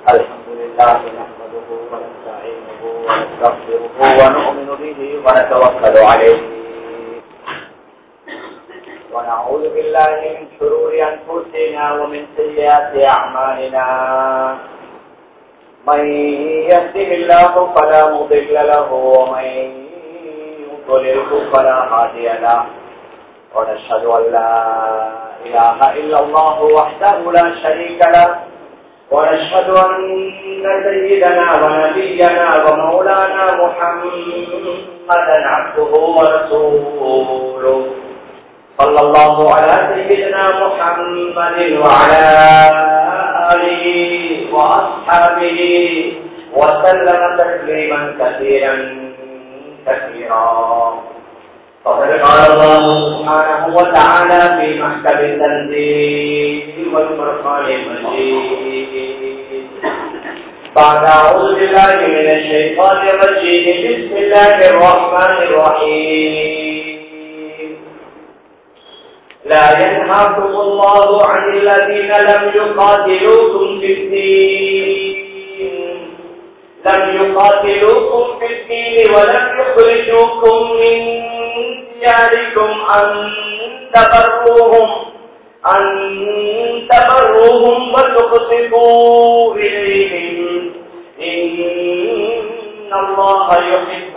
الحمد لله نحمده ونستعينه ونستغفره ونؤمن به ونتوكل عليه ونعوذ بالله من شرور أنفسنا ومن سيئات أعمالنا من يهده الله فلا مضل له ومن يضلله فلا هادي له ونشهد أن لا إله إلا الله وحده لا شريك له ونشهد أن سيدنا ونبينا ومولانا محمدا عبده ورسوله صلى الله على سيدنا محمد وعلى آله وأصحابه وسلم تسليما كثيرا كثيرا فقد قال الله سبحانه وتعالى في محكم التنزيل والفرقان المجيد بعد أعوذ بالله من الشيطان الرجيم بسم الله الرحمن الرحيم لا ينهاكم الله عن الذين لم يقاتلوكم في الدين لم يقاتلوكم في الدين ولم يخرجوكم من دياركم أن تبروهم أن تبروهم وتقسطوا إليهم إن الله يحب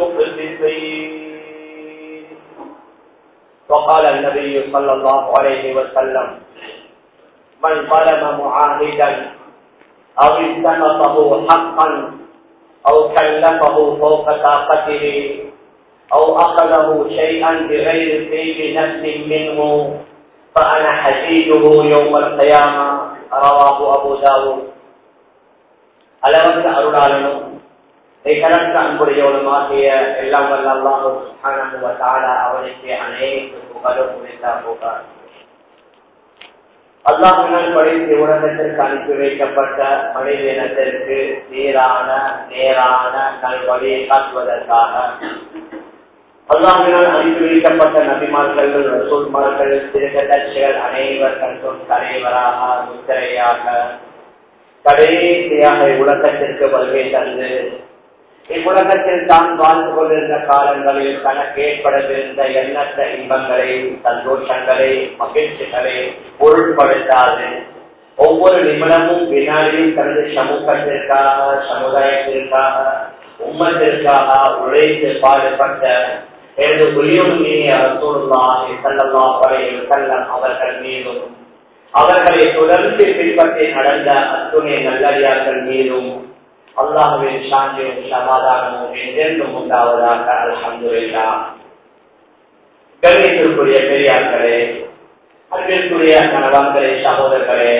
المقسطين وقال النبي صلى الله عليه وسلم من ظلم معاهدا أو التمسه حقا أو كلفه فوق طاقته أو أخذه شيئا بغير طيب نفس منه فأنا حديده يوم القيامة رواه أبو داود அளவற்ற அருளாளனும் கணக்க அன்புடையவனுமாகிய எல்லாம் வல்ல அல்லாஹு சுப்ஹானஹு வ தஆலா அவனுக்கு அனைத்து புகழும் உரித்தா புகார் அல்லாஹினால் படைத்து உலகத்திற்கு அனுப்பி வைக்கப்பட்ட மனித இனத்திற்கு சீரான நேரான நல்வழியை காட்டுவதற்காக அல்லாஹினால் அனுப்பி வைக்கப்பட்ட நபிமார்கள் ரசூல்மார்கள் திருக்கட்சிகள் அனைவர்களுக்கும் தலைவராக முத்திரையாக கடைசியாக உலகத்திற்கு வருகை தந்து இவ்வுலகத்தில் தான் வாழ்ந்து கொண்டிருந்த காலங்களில் தனக்கு ஏற்படவிருந்த எண்ணற்ற இன்பங்களை சந்தோஷங்களை மகிழ்ச்சிகளை பொருட்படுத்தாது ஒவ்வொரு நிமிடமும் வினாடியும் தனது சமூகத்திற்காக சமுதாயத்திற்காக உம்மத்திற்காக உழைத்து பாடுபட்ட எனது உரிமையை அரசூருல்லாஹி ஸல்லல்லாஹு அலைஹி வஸல்லம் அவர்கள் மீதும் அவர்களை தொடர்ந்து பின்பற்றி நடந்த அத்துணை நல்லடியார்கள் மீதும் அல்லாஹுவின் சாந்தியும் சமாதானமும் என்றென்றும் உண்டாவதாக அல்ஹம்துலில்லா கண்ணியத்திற்குரிய பெரியார்களே அன்பிற்குரிய கணவன்களே சகோதரர்களே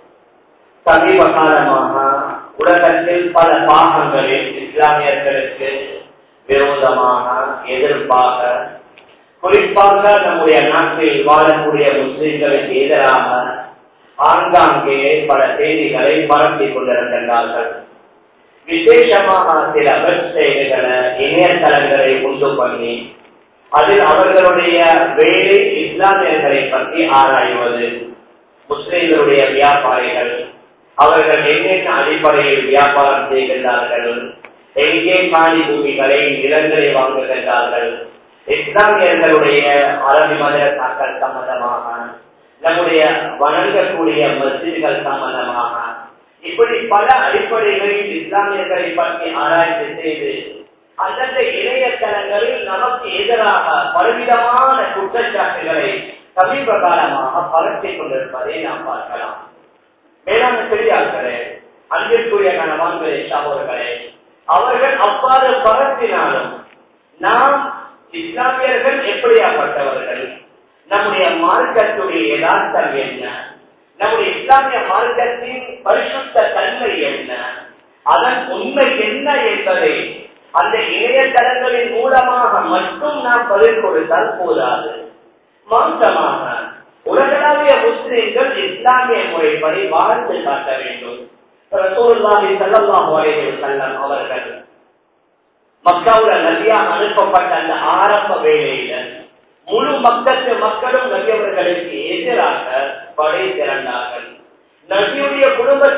சமீப காலமாக உலகத்தில் பல பாகங்களில் இஸ்லாமியர்களுக்கு விரோதமாக எதிர்ப்பாக குறிப்பாக நம்முடைய நாட்டில் வாழக்கூடிய முஸ்லிம்களுக்கு எதிராக ஆங்காங்கே பல செய்திகளை பரப்பிக் கொண்டிருக்கின்றார்கள் விசேஷமாக சில வெப்சைட்டுகளை இணையதளங்களை உண்டு பண்ணி அதில் அவர்களுடைய வேலை இஸ்லாமியர்களை பற்றி ஆராய்வது முஸ்லிம்களுடைய வியாபாரிகள் அவர்கள் என்னென்ன அடிப்படையில் வியாபாரம் செய்கின்றார்கள் எங்கே காலி பூமிகளை நிலங்களை வாங்குகின்றார்கள் இஸ்லாமியர்களுடைய அரபி மதரசாக்கள் சம்பந்தமாக நம்முடைய வணங்கக்கூடிய மசிதிகள் சம்பந்தமாக இப்படி பல அடிப்படைகளில் இஸ்லாமியர்களை பற்றி ஆராய்ச்சி செய்து அந்தந்த இணையதளங்களில் நமக்கு எதிராக பலவிதமான குற்றச்சாட்டுகளை சமீப காலமாக பரப்பிக் கொண்டிருப்பதை நாம் பார்க்கலாம் மேலான பெரியார்களே அன்பிற்குரிய கணவான்களே சகோதரர்களே அவர்கள் அவ்வாறு பரப்பினாலும் நாம் இஸ்லாமியர்கள் எப்படியாப்பட்டவர்கள் நம்முடைய மார்க்கத்துடைய யதார்த்தம் என்ன நம்முடைய இஸ்லாமிய மார்க்கத்தின் பரிசுத்த தன்மை என்ன அதன் உண்மை என்ன என்பதை அந்த இணையதளங்களின் மூலமாக மட்டும் நாம் பதில் கொடுத்தால் போதாது மாற்றமாக உலகளாவிய முஸ்லிம்கள் இஸ்லாமிய முறைப்படி வாழ்ந்து காட்ட வேண்டும் ரசூலுல்லாஹி ஸல்லல்லாஹு அலைஹி வஸல்லம் அவர்கள் மக்காவுல நபியா அனுப்பப்பட்ட அந்த ஆரம்ப வேலையில முழு மக்கத்து மக்களும் நபியவர்களுக்கு எதிராக படை திரண்டார்கள் நபியுடைய குடும்பத்திலே உள்ள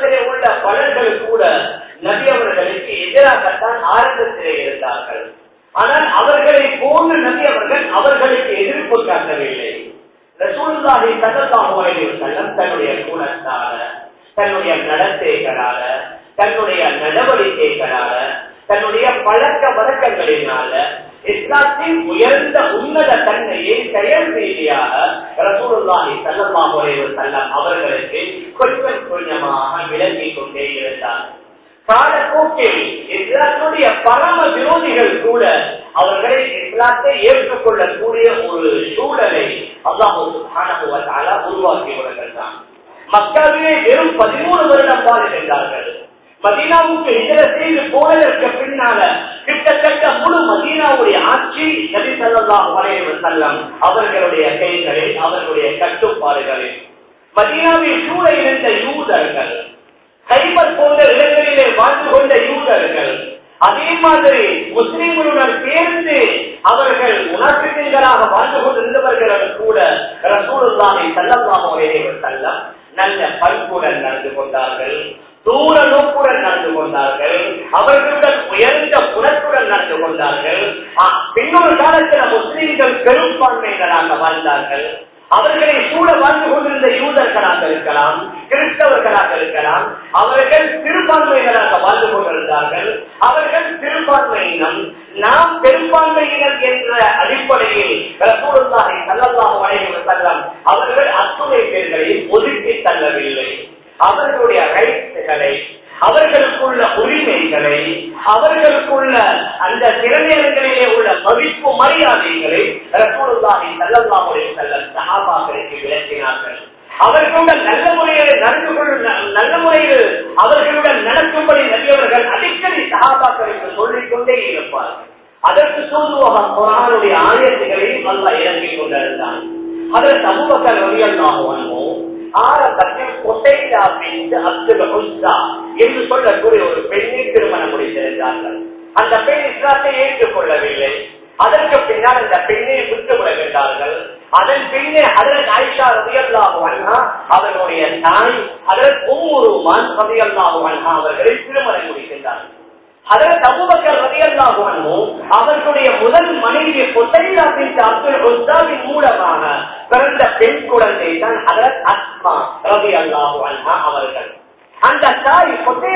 உள்ள பலர்கள் கூட நபி அவர்களுக்கு எதிராகத்தான் ஆரம்பத்திலே இருந்தார்கள் ஆனால் அவர்களை போன்று நபி அவர்கள் அவர்களுக்கு எதிர்ப்பு காட்டவில்லை ரசூலுல்லாஹி ஸல்லல்லாஹு அலைஹி வஸல்லம் தன்னுடைய குணத்தால தன்னுடைய நடத்தைகளால தன்னுடைய நடவடிக்கைகளால தன்னுடைய பழக்க வழக்கங்களினால இஸ்லாத்தின் உயர்ந்த உன்னத தன்மையை செயல் ரீதியாக ரசூலுல்லாஹி ஸல்லல்லாஹு அலைஹி வஸல்லம் அவர்களுக்கு கொஞ்சம் கொஞ்சமாக விளங்கிக் கொண்டே இருந்தார் காலப்போக்கில் இஸ்லாத்துடைய பரம விரோதிகள் கூட அவர்களை இஸ்லாத்தை ஏற்றுக்கொள்ளக்கூடிய ஒரு சூழலை அல்லாஹு சுப்ஹானஹு வ தஆலா உருவாக்கி வருகின்றான் மக்காவிலே வெறும் பதிமூணு வருடம் வாழ்கின்றார்கள் மதீனாவுக்கு இதர செய்து போனதற்கு பின்னால கிட்டத்தட்ட முழு மதீனாவுடைய ஆட்சி நபி ஸல்லல்லாஹு அலைஹி வஸல்லம் அவர்களுடைய கைகளில் அவர்களுடைய கட்டுப்பாடுகளில் மதீனாவில் சூழ இருந்த யூதர்கள் கைபர் போன்ற இடங்களிலே வாழ்ந்து கொண்ட யூதர்கள் அதே மாதிரி முஸ்லிம்களுடன் சேர்ந்து அவர்கள் உணர்ச்சிகளாக வாழ்ந்து கொண்டிருந்தவர்களும் கூட ரசூலுல்லாஹி ஸல்லல்லாஹு அலைஹி வஸல்லம் நல்ல பண்புடன் நடந்து கொண்டார்கள் தூர நோக்குடன் நடந்து கொண்டார்கள் அவர்களுடன் உயர்ந்த குணத்துடன் நடந்து கொண்டார்கள் பின்னொரு காலத்தில் முஸ்லிம்கள் பெரும்பான்மையினராக வாழ்ந்தார்கள் அவர்களை சூழ வாழ்ந்து கொண்டிருந்த யூதர்களாக இருக்கலாம் கிறிஸ்தவர்களாக இருக்கலாம் அவர்கள் சிறுபான்மையினராக வாழ்ந்து கொண்டிருந்தார்கள் அவர்கள் சிறுபான்மையினம் நாம் பெரும்பான்மையினர் என்ற அடிப்படையில் ரசூலுல்லாஹி ஸல்லல்லாஹு அலைஹி வஸல்லம் அவர்கள் அத்துணை பேர்களையும் ஒதுக்கி தள்ளவில்லை அவர்களுடைய ரைட்ஸ்களை அவர்களுக்குள்ள உரிமைகளை அவர்களுக்குள்ள அந்த திறமைகளிலே உள்ள மதிப்பு மரியாதைகளை ரசூலுல்லாஹி ஸல்லல்லாஹு அலைஹி வஸல்லம் சஹாபாக்களுக்கு விளக்கினார்கள் அவர்களுடன் நல்ல முறையில் நடந்து கொள்ள நல்ல முறையில் அவர்களுடன் நடக்கும்படி நபியவர்கள் அடிக்கடி சகாபாக்களுக்கு சொல்லிக் கொண்டே இருப்பார்கள் அதற்கு சூதுவக குரானுடைய ஆயத்துகளையும் அல்ல இறங்கிக் கொண்டிருந்தான் அதற்கு அபுபக்கர் ரவியல்லாகுவனோ ஆரம்பத்தில் கொசைதா பின் அப்துல் ஹுஸ்ஸா என்று சொல்லக்கூடிய ஒரு பெண்ணை திருமணம் முடித்திருந்தார்கள் அந்த பெண் இஸ்லாத்தை ஏற்றுக்கொள்ளவில்லை அதற்கு பின்னால் அந்த பெண்ணை விட்டு விடுகின்றார்கள் அதன் பின்னே அதற்கு ஆயிஷா ரதியல்லாஹு அன்ஹா அவர்களுடைய தாய் அதற்கு உம்முருமான் ரதியல்லாஹு அன்ஹா அவர்களை திருமணம் முடிக்கின்றார்கள் அதற்கு அபுபக்கர் ரதியல்லாஹு அன்ஹு அவர்களுடைய முதல் மனைவி பொத்தைலா பின் அப்துல் ஹுஸ்ஸாவின் மூலமாக பிறந்த பெண் குழந்தை தான் அதற்கு அஸ்மா ரதியல்லாஹு அன்ஹா அவர்கள் அந்த தாய்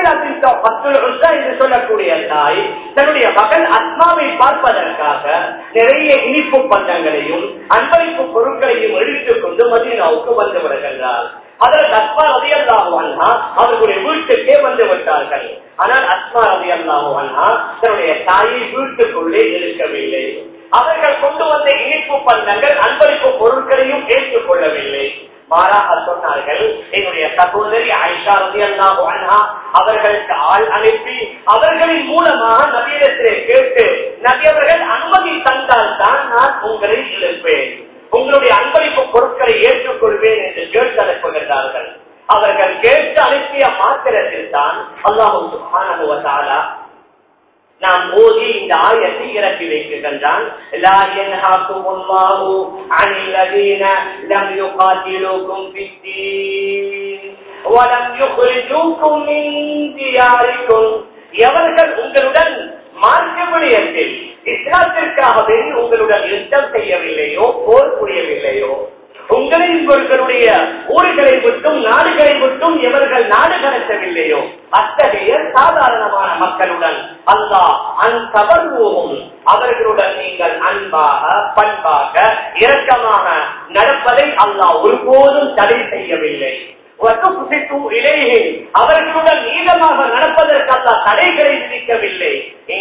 என்று சொல்லக்கூடிய தாய் தன்னுடைய மகன் அஸ்மாவை பார்ப்பதற்காக நிறைய இனிப்பு பந்தங்களையும் அன்பளிப்பு பொருட்களையும் எடுத்துக் கொண்டு மதீனாவுக்கு வந்து விடுகின்றார் அதற்கு அஸ்மா ரவி அல்லாஹுவன்ஹா அவர்களுடைய வீட்டுக்கே வந்து விட்டார்கள் ஆனால் அஸ்மா ரவி அல்லாஹுவன்ஹா தன்னுடைய தாயை வீட்டுக்குள்ளே இருக்கவில்லை அவர்கள் கொண்டு வந்த இனிப்பு பந்தங்கள் அன்பளிப்பு பொருட்களையும் ஏற்றுக்கொள்ளவில்லை மாறாக சொன்னார்கள் என்னுடைய சகோதரி ஆயிஷா ரதி அல்லாஹு அவர்களுக்கு ஆள் அனுப்பி அவர்களின் மூலமாக நபியிடத்திலே கேட்டு நபி அவர்கள் அனுமதி தந்தால் தான் நான் உங்களை இழுப்பேன் உங்களுடைய அன்பளிப்பு பொருட்களை ஏற்றுக்கொள்வேன் என்று கேட்டு அனுப்புகின்றார்கள் அவர்கள் கேட்டு அனுப்பிய மாத்திரத்தில் தான் அல்லாஹு சுபான நாம் ஓதி இந்த ஆயத்தை இறக்கி வைக்கின்றான் லா யன்ஹாக்கும் அல்லாஹு அனில் லதீன லம் யுகாத்திலுக்கும் ஃபித்தீன் வலம் யுக்ரிஜூக்கும் மின் தியாரிக்கும் எவர்கள் உங்களுடன் மார்க்க விடயத்தில் இஸ்லாத்திற்காக வேண்டி உங்களுடன் யுத்தம் செய்யவில்லையோ போர் புரியவில்லையோ உங்களை இவர்களுடைய ஊர்களை விட்டும் நாடுகளை விட்டும் எவர்கள் நாடு கடத்தவில்லையோ அத்தகைய சாதாரணமான மக்களுடன் அல்லாஹ் அன்பவர்வோம் அவர்களுடன் நீங்கள் அன்பாக பண்பாக இரக்கமாக நடப்பதை அல்லாஹ் ஒருபோதும் தடை செய்யவில்லை இடையே அவர்களுடன் நீளமாக நடப்பதற்கு அல்லா தடைகளை விதிக்கவில்லை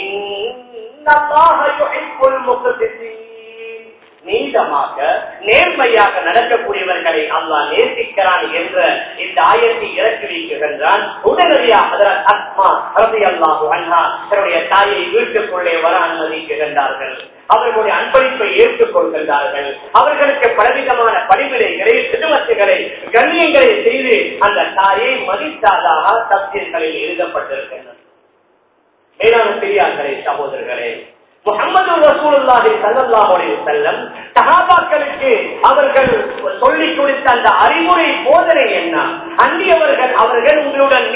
நீதமாக நேர்மையாக நடக்கக்கூடியவர்களை அல்லாஹ் நேசிக்கிறான் என்ற இந்த ஆயத்தை இறக்கி வைக்கின்றான் உடனடியாக அஸ்மா ரவி அல்லாஹு அண்ணா தன்னுடைய தாயை வீட்டுக்குள்ளே வர அனுமதிக்கின்றார்கள் அவர்களுடைய அன்பளிப்பை ஏற்றுக் கொள்கின்றார்கள் அவர்களுக்கு பலவிதமான பணிவிடைகளை சிறுமத்துகளை கண்ணியங்களை செய்து அந்த தாயை மதித்தாதாக சத்தியங்களில் எழுதப்பட்டிருக்கின்றன மேலான பெரியார்களே சகோதரர்களே முகமது ரசூலுல்லாஹி ஸல்லல்லாஹு அலைஹி வஸல்லம் சஹாபாக்களுக்கு அவர்கள் சொல்லிக் கொடுத்த அந்த அறிவுரை போதனை என்ன அந்தியவர்கள் அவர்கள் உங்களுடன் நேருக்கு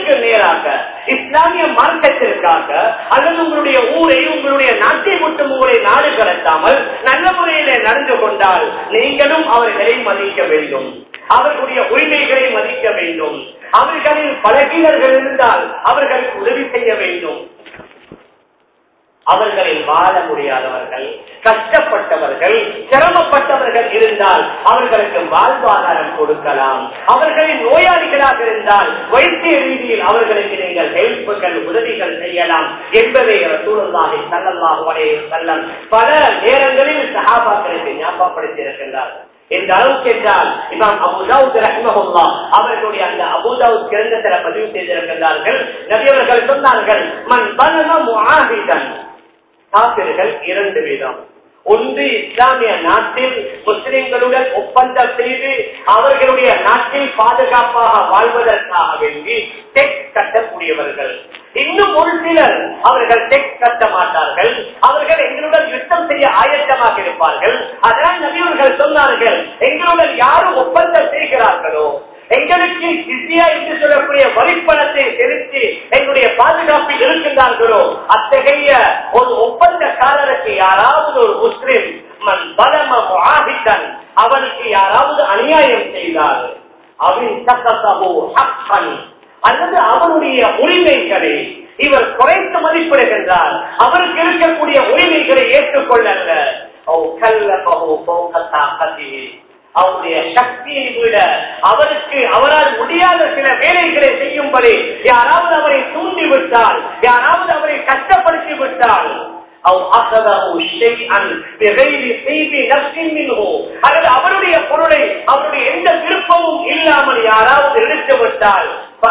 நேருக்கு நேராக இஸ்லாமிய மார்க்கத்திற்காக அல்லது உங்களுடைய ஊரை உங்களுடைய நாட்டை மட்டும் உங்களை நாடு கடத்தாமல் நல்ல முறையிலே நடந்து கொண்டால் நீங்களும் அவர்களை மதிக்க வேண்டும் அவர்களுடைய உரிமைகளை மதிக்க வேண்டும் அவர்களின் பலகீனர்கள் இருந்தால் அவர்களுக்கு உதவி செய்ய வேண்டும் அவர்களில் வாழ முடியாதவர்கள் கஷ்டப்பட்டவர்கள் சிரமப்பட்டவர்கள் இருந்தால் அவர்களுக்கு வாழ்வாதாரம் கொடுக்கலாம் அவர்களின் நோயாளிகளாக இருந்தால் வைத்திய ரீதியில் அவர்களுக்கு நீங்கள் ஹெல்ப்புகள் உதவிகள் செய்யலாம் என்பதை சூழலாகி சல்லல்லாஹு அலைஹி வஸல்லம் பல நேரங்களில் சஹாபாக்களுக்கு ஞாபகப்படுத்தி இருக்கின்றார்கள் இந்த அளவுக்கு என்றால் இமாம் அபுதாவுத் ரஹ்மஹுல்லா அவர்களுடைய அந்த அபுதாவுத் கிரந்தத்தில பதிவு செய்திருக்கின்றார்கள் நபியவர்கள் சொன்னார்கள் மன் பலன முஆஹிதன் காபிர்கள் இரண்டு விதம் ஒன்று இஸ்லாமிய நாட்டில் முஸ்லிம்களுடன் ஒப்பந்தம் செய்து அவர்களுடைய நாட்டில் பாதுகாப்பாக வாழ்வதற்காக வேண்டி டெக் கட்டக்கூடியவர்கள் இன்னும் ஒரு சிலர் அவர்கள் டெக் கட்ட மாட்டார்கள் அவர்கள் எங்களுடன் யுத்தம் செய்ய ஆயத்தமாக இருப்பார்கள் அதனால் நபியவர்கள் சொன்னார்கள் எங்களுடன் யாரும் ஒப்பந்தம் செய்கிறார்களோ எங்களுக்கு ஜிசியா என்று சொல்லக்கூடிய வரிப்பணத்தை செலுத்தி எங்களுடைய பாதுகாப்பில் இருக்கின்றார்களோ அத்தகைய ஒரு ஒப்பந்தக்காரருக்கு யாராவது ஒரு முஸ்லிம் மன் பலம ஆகித்தன் அவனுக்கு யாராவது அநியாயம் செய்தார் அவன் சக்கத்தவோ ஹக்கன் அல்லது அவனுடைய உரிமைகளை இவர் குறைத்து மதிப்பிடுகின்றார் அவருக்கு இருக்கக்கூடிய உரிமைகளை ஏற்றுக்கொள்ளல்ல அவருடைய சக்தியை விட அவருக்கு அவரால் முடியாத சில வேலைகளை செய்யும்படி யாராவது அவரை தூண்டி விட்டால் யாராவது அவரை கஷ்டப்படுத்தி விட்டால் அல்லது அவருடைய பொருளை அவருடைய எந்த விருப்பமும் இல்லாமல் யாராவது எடுத்து விட்டால்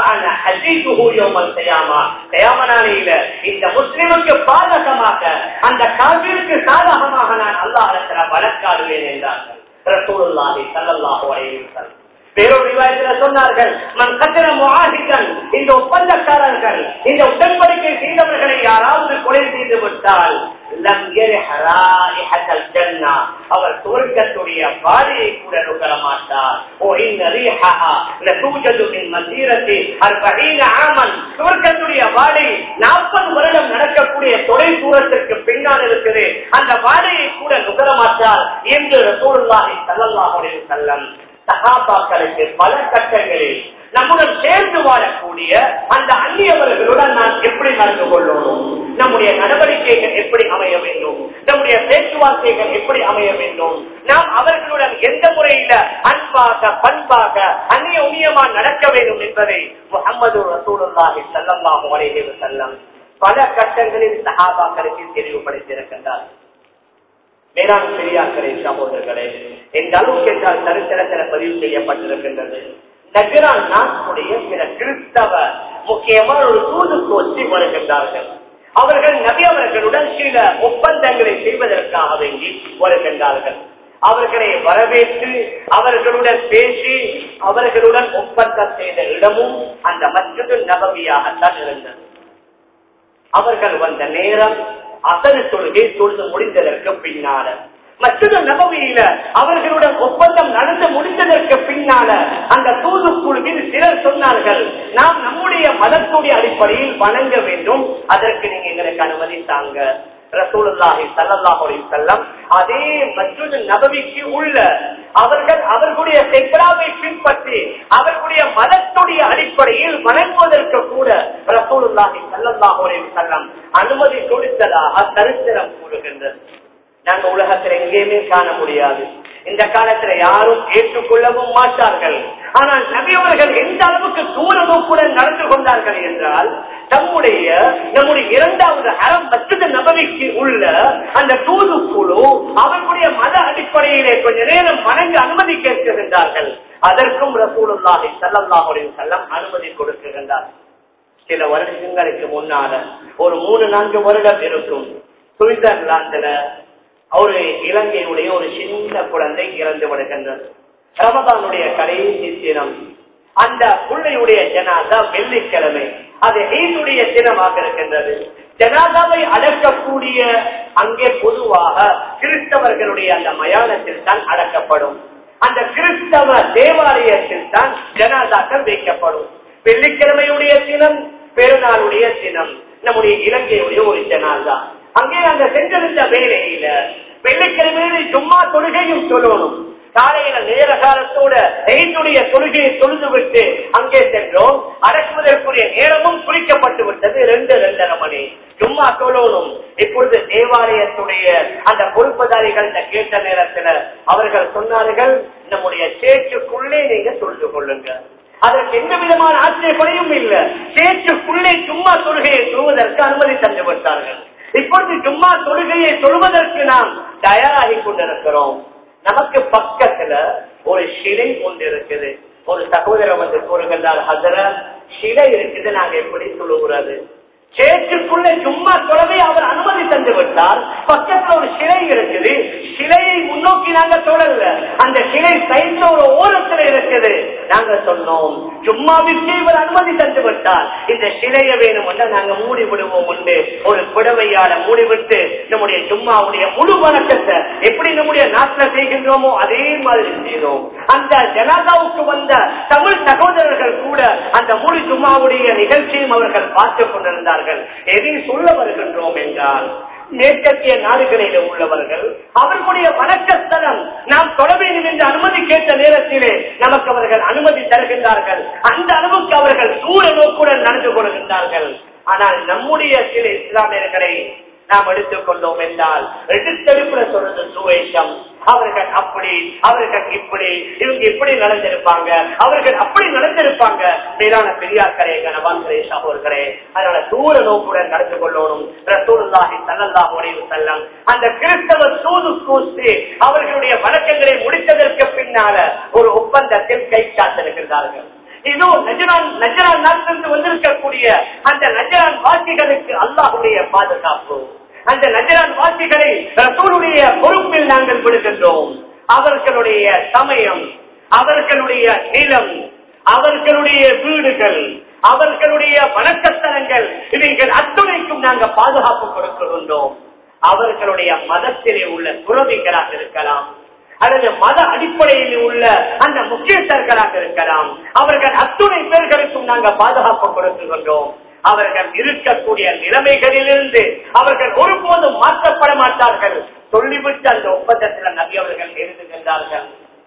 இந்த முஸ்லிமுக்கு பாதகமாக அந்த காவிற்கு சாதகமாக நான் அல்லாஹத்துல வழக்காடுவேன் என்றார்கள் ரசூலுல்லாஹி ஸல்லல்லாஹு அலைஹி வஸல்லம் வேறொரு ரிவாயத்துல சொன்னார்கள் மன் கத்திர முஆஹிதன் இந்த ஒப்பந்தக்காரர்கள் இந்த உடன்படிக்கை செய்தவர்களை யாராவது கொலை செய்து விட்டால் லம் யரிஹ ராயிஹத்தல் ஜன்னா அவர் சுவர்க்கத்துடைய வாடையை கூட நுகர மாட்டார் ஓ இன்ன ரீஹஹா லதூஜது மின் மசீரத்தி 40 ஆமன் சுவர்க்கத்துடைய வாடை 40 வருடம் நடக்கக்கூடிய தொலை தூரத்திற்கு பின்னால் இருக்குது அந்த வாடையை கூட நுகர மாட்டார் என்று ரசூலுல்லாஹி ஸல்லல்லாஹு அலைஹி வஸல்லம் சகாபாக்களுக்கு பல கட்டங்களில் நம்முடன் சேர்ந்து வாழக்கூடிய அந்த அந்நியவர்களுடன் நான் எப்படி நடந்து கொள்ளணும் நம்முடைய நடவடிக்கைகள் எப்படி அமைய வேண்டும் நம்முடைய பேச்சுவார்த்தைகள் எப்படி அமைய வேண்டும் நாம் அவர்களுடன் எந்த முறையில அன்பாக பண்பாக அந்நிய உண்ணியமா நடக்க வேண்டும் என்பதை முகமது ரசூலுல்லாஹி ஸல்லல்லாஹு அலைஹி வஸல்லம் பல கட்டங்களில் சஹாபாக்களுக்கு தெளிவுபடுத்தியிருக்கின்றார் வேளாண் பெரியாக்களே சகோதரர்களே எந்த அளவுக்கு என்றால் சரித்திரத்தில் பதிவு செய்யப்பட்டிருக்கின்றது நகரான் நாட்டுடைய சில கிறிஸ்தவ முக்கியமான ஒரு தூது கோச்சி வருகின்றார்கள் அவர்கள் நபி அவர்களுடன் சில ஒப்பந்தங்களை செய்வதற்காக வேண்டி வருகின்றார்கள் அவர்களை வரவேற்று அவர்களுடன் பேசி அவர்களுடன் ஒப்பந்தம் செய்த இடமும் அந்த மற்றொரு நபவியாகத்தான் இருந்தது அவர்கள் வந்த நேரம் அசரு தொழுகை தொழுது முடிந்ததற்கு பின்னால மற்றொரு நபவியில அவர்களுடன் ஒப்பந்தம் நடந்து முடிந்ததற்கு பின்னால அந்த தூதுக்குழுவில் சிலர் சொன்னார்கள் நாம் நம்முடைய மதத்துடைய அடிப்படையில் வணங்க வேண்டும் அதற்கு நீங்க எங்களுக்கு அனுமதி தாங்க ரசூலுல்லாஹி ஸல்லல்லாஹு அலைஹி வஸல்லம் அதே மஸ்ஜித் நபவிக்கு உள்ள அவர்கள் அவர்களுடைய செக்ராவை பின்பற்றி அவர்களுடைய மதத்துடைய அடிப்படையில் வணங்குவதற்கு கூட ரசூலுல்லாஹி ஸல்லல்லாஹு அலைஹி வஸல்லம் அனுமதி கொடுத்ததாக சரித்திரம் கூறுகின்றது நாங்க உலகத்துல எங்கேயுமே காண முடியாது இந்த காலத்துல யாரும் ஏற்றுக்கொள்ளவும் மாட்டார்கள் ஆனால் நபியவர்கள் எந்த அளவுக்கு தூரமுக்குடன் நடந்து கொண்டார்கள் என்றால் நம்முடைய நம்முடைய இரண்டாவது அறம் மற்றது நபவிக்கு உள்ள அந்த தூது குழு அவர்களுடைய மத அடிப்படையிலே கொஞ்ச நேரம் வணங்க அனுமதி கேட்கின்றார்கள் அதற்கும் ரசூலுல்லாஹி ஸல்லல்லாஹு அலைஹி வஸல்லம் அனுமதி கொடுக்கின்றார் சில வருடங்களுக்கு முன்னால ஒரு மூணு நான்கு வருடம் இருக்கும் சுவிட்சர்லாந்துல ஒரு இலங்கையினுடைய ஒரு சின்ன குழந்தை இறந்து விடுகின்றது ரமதானுடைய கடைசி தினம் அந்த பிள்ளையுடைய ஜனாதா வெள்ளிக்கிழமை அது ஈதுடைய தினமாக இருக்கின்றது ஜனாதாவை அடக்கக்கூடிய அங்கே பொதுவாக கிறிஸ்தவர்களுடைய அந்த மயானத்தில் தான் அடக்கப்படும் அந்த கிறிஸ்தவ தேவாலயத்தில் தான் ஜனாதாக்கள் வைக்கப்படும் வெள்ளிக்கிழமையுடைய தினம் பெருநாளுடைய தினம் நம்முடைய இலங்கையுடைய ஒரு நாள் தான் அங்கே நாங்க சென்றிருந்த வேலையில வெள்ளிக்கிழமையில சும்மா தொழுகையும் சொல்லணும் காலையில நேர காலத்தோட எயினுடைய தொழுகையை தொழுது விட்டு அங்கே சென்றோம் அடக்குவதற்குரிய நேரமும் குறிக்கப்பட்டு விட்டது ரெண்டு ரெண்டரை மணி சும்மா சொல்லணும் இப்பொழுது தேவாலயத்துடைய அந்த பொறுப்பதாரிகள் கேட்ட நேரத்துல அவர்கள் சொன்னார்கள் நம்முடைய சேற்றுக்குள்ளே நீங்க தொழுது கொள்ளுங்க அதற்கு எந்த விதமான ஆட்சேபனையும் இல்ல சேற்றுக்குள்ளே சும்மா தொழுகையை சொல்வதற்கு அனுமதி தந்து விட்டார்கள் இப்பொழுது சும்மா தொழுகையை சொல்வதற்கு நாம் தயாராகி கொண்டிருக்கிறோம் நமக்கு பக்கத்துல ஒரு சிலை ஒன்று இருக்குது ஒரு சகோதரர் வந்து கூறுகின்றார் ஹசர சிலை இருக்குது நாங்க எப்படி சொல்லுகிறது சேற்றுக்குள்ளே சும்மா தொலைவை அவர் அனுமதி தந்து விட்டார் பக்கத்துல ஒரு சிலை இருக்குது சிலையை முன்னோக்கி நாங்க தொடரல அந்த சிலை சைட்ல ஒரு ஓரத்துல இருக்குது நாங்க சொன்னோம் சும்மாவிற்கு இவர் அனுமதி தந்து விட்டார் இந்த சிலையை வேணும் நாங்க மூடி விடுவோம் உண்டு ஒரு புடவையால மூடிவிட்டு நம்முடைய சும்மாவுடைய முழு வணக்கத்தை எப்படி நம்முடைய நாட்டில் செய்கின்றோமோ அதே மாதிரி செய்தோம் அந்த ஜனாதாவுக்கு வந்த தமிழ் சகோதரர்கள் கூட அந்த முழு சும்மாவுடைய நிகழ்ச்சியும் அவர்கள் பார்த்துக் கொண்டிருந்தார்கள் எதை சொல்ல வருகின்றோம் என்றால் மேற்கத்திய நாடுகளில் உள்ளவர்கள் அவர்களுடைய வணக்கஸ்தலம் நாம் தொட வேண்டும் என்று அனுமதி கேட்ட நேரத்திலே நமக்கு அவர்கள் அனுமதி தருகின்றார்கள் அந்த அளவுக்கு அவர்கள் தூர நோக்குடன் நடந்து கொள்கின்றார்கள் ஆனால் நம்முடைய சில இஸ்லாமியர்களை நாம் எடுத்துக்கொண்டோம் என்றால் எடுத்தெடுப்புல சொல்றது சுவேஷம் அவர்கள் அப்படி அவர்கள் இப்படி இவங்க இப்படி நடந்திருப்பாங்க அவர்கள் அப்படி நடந்திருப்பாங்க மேலான பெரியார்களே கனவான்களே சகோதரர்களே அதனால தூர நோக்குடன் நடந்து கொள்ளணும் ரசூலுல்லாஹி ஸல்லல்லாஹு அலைஹி வஸல்லம் அந்த கிறிஸ்தவ சூது கூசி அவர்களுடைய வழக்கங்களை முடித்ததற்கு பின்னால ஒரு ஒப்பந்தத்தில் கை சாத்திருக்கிறார்கள் இதோ நஜரான் நஜரான் நாட்டிலிருந்து வந்திருக்கக்கூடிய அந்த நஜரான் வாசிகளுக்கு அல்லாஹுடைய பாதுகாப்பு அந்த நஜரான் வாசிகளை ரசூலுடைய பொறுப்பில் நாங்கள் விடுகின்றோம் அவர்களுடைய சமயம் அவர்களுடைய நிலம் அவர்களுடைய வீடுகள் அவர்களுடைய வணக்கத்தலங்கள் இவைகள் அத்துணைக்கும் நாங்கள் பாதுகாப்பு கொடுக்கின்றோம் அவர்களுடைய மதத்திலே உள்ள துறவிகளாக இருக்கலாம் அல்லது மத அடிப்படையில் உள்ள அந்த முக்கியஸ்தர்களாக இருக்கலாம் அவர்கள் அத்துணை பேர்களுக்கும் நாங்கள் பாதுகாப்பு கொடுக்கின்றோம் அவர்கள் இருக்கக்கூடிய நிலைமைகளிலிருந்து அவர்கள் ஒருபோதும் மாற்றப்பட மாட்டார்கள் சொல்லிவிட்டு அந்த ஒப்பந்தத்தில் நபி அவர்கள் எழுதுகின்றார்கள்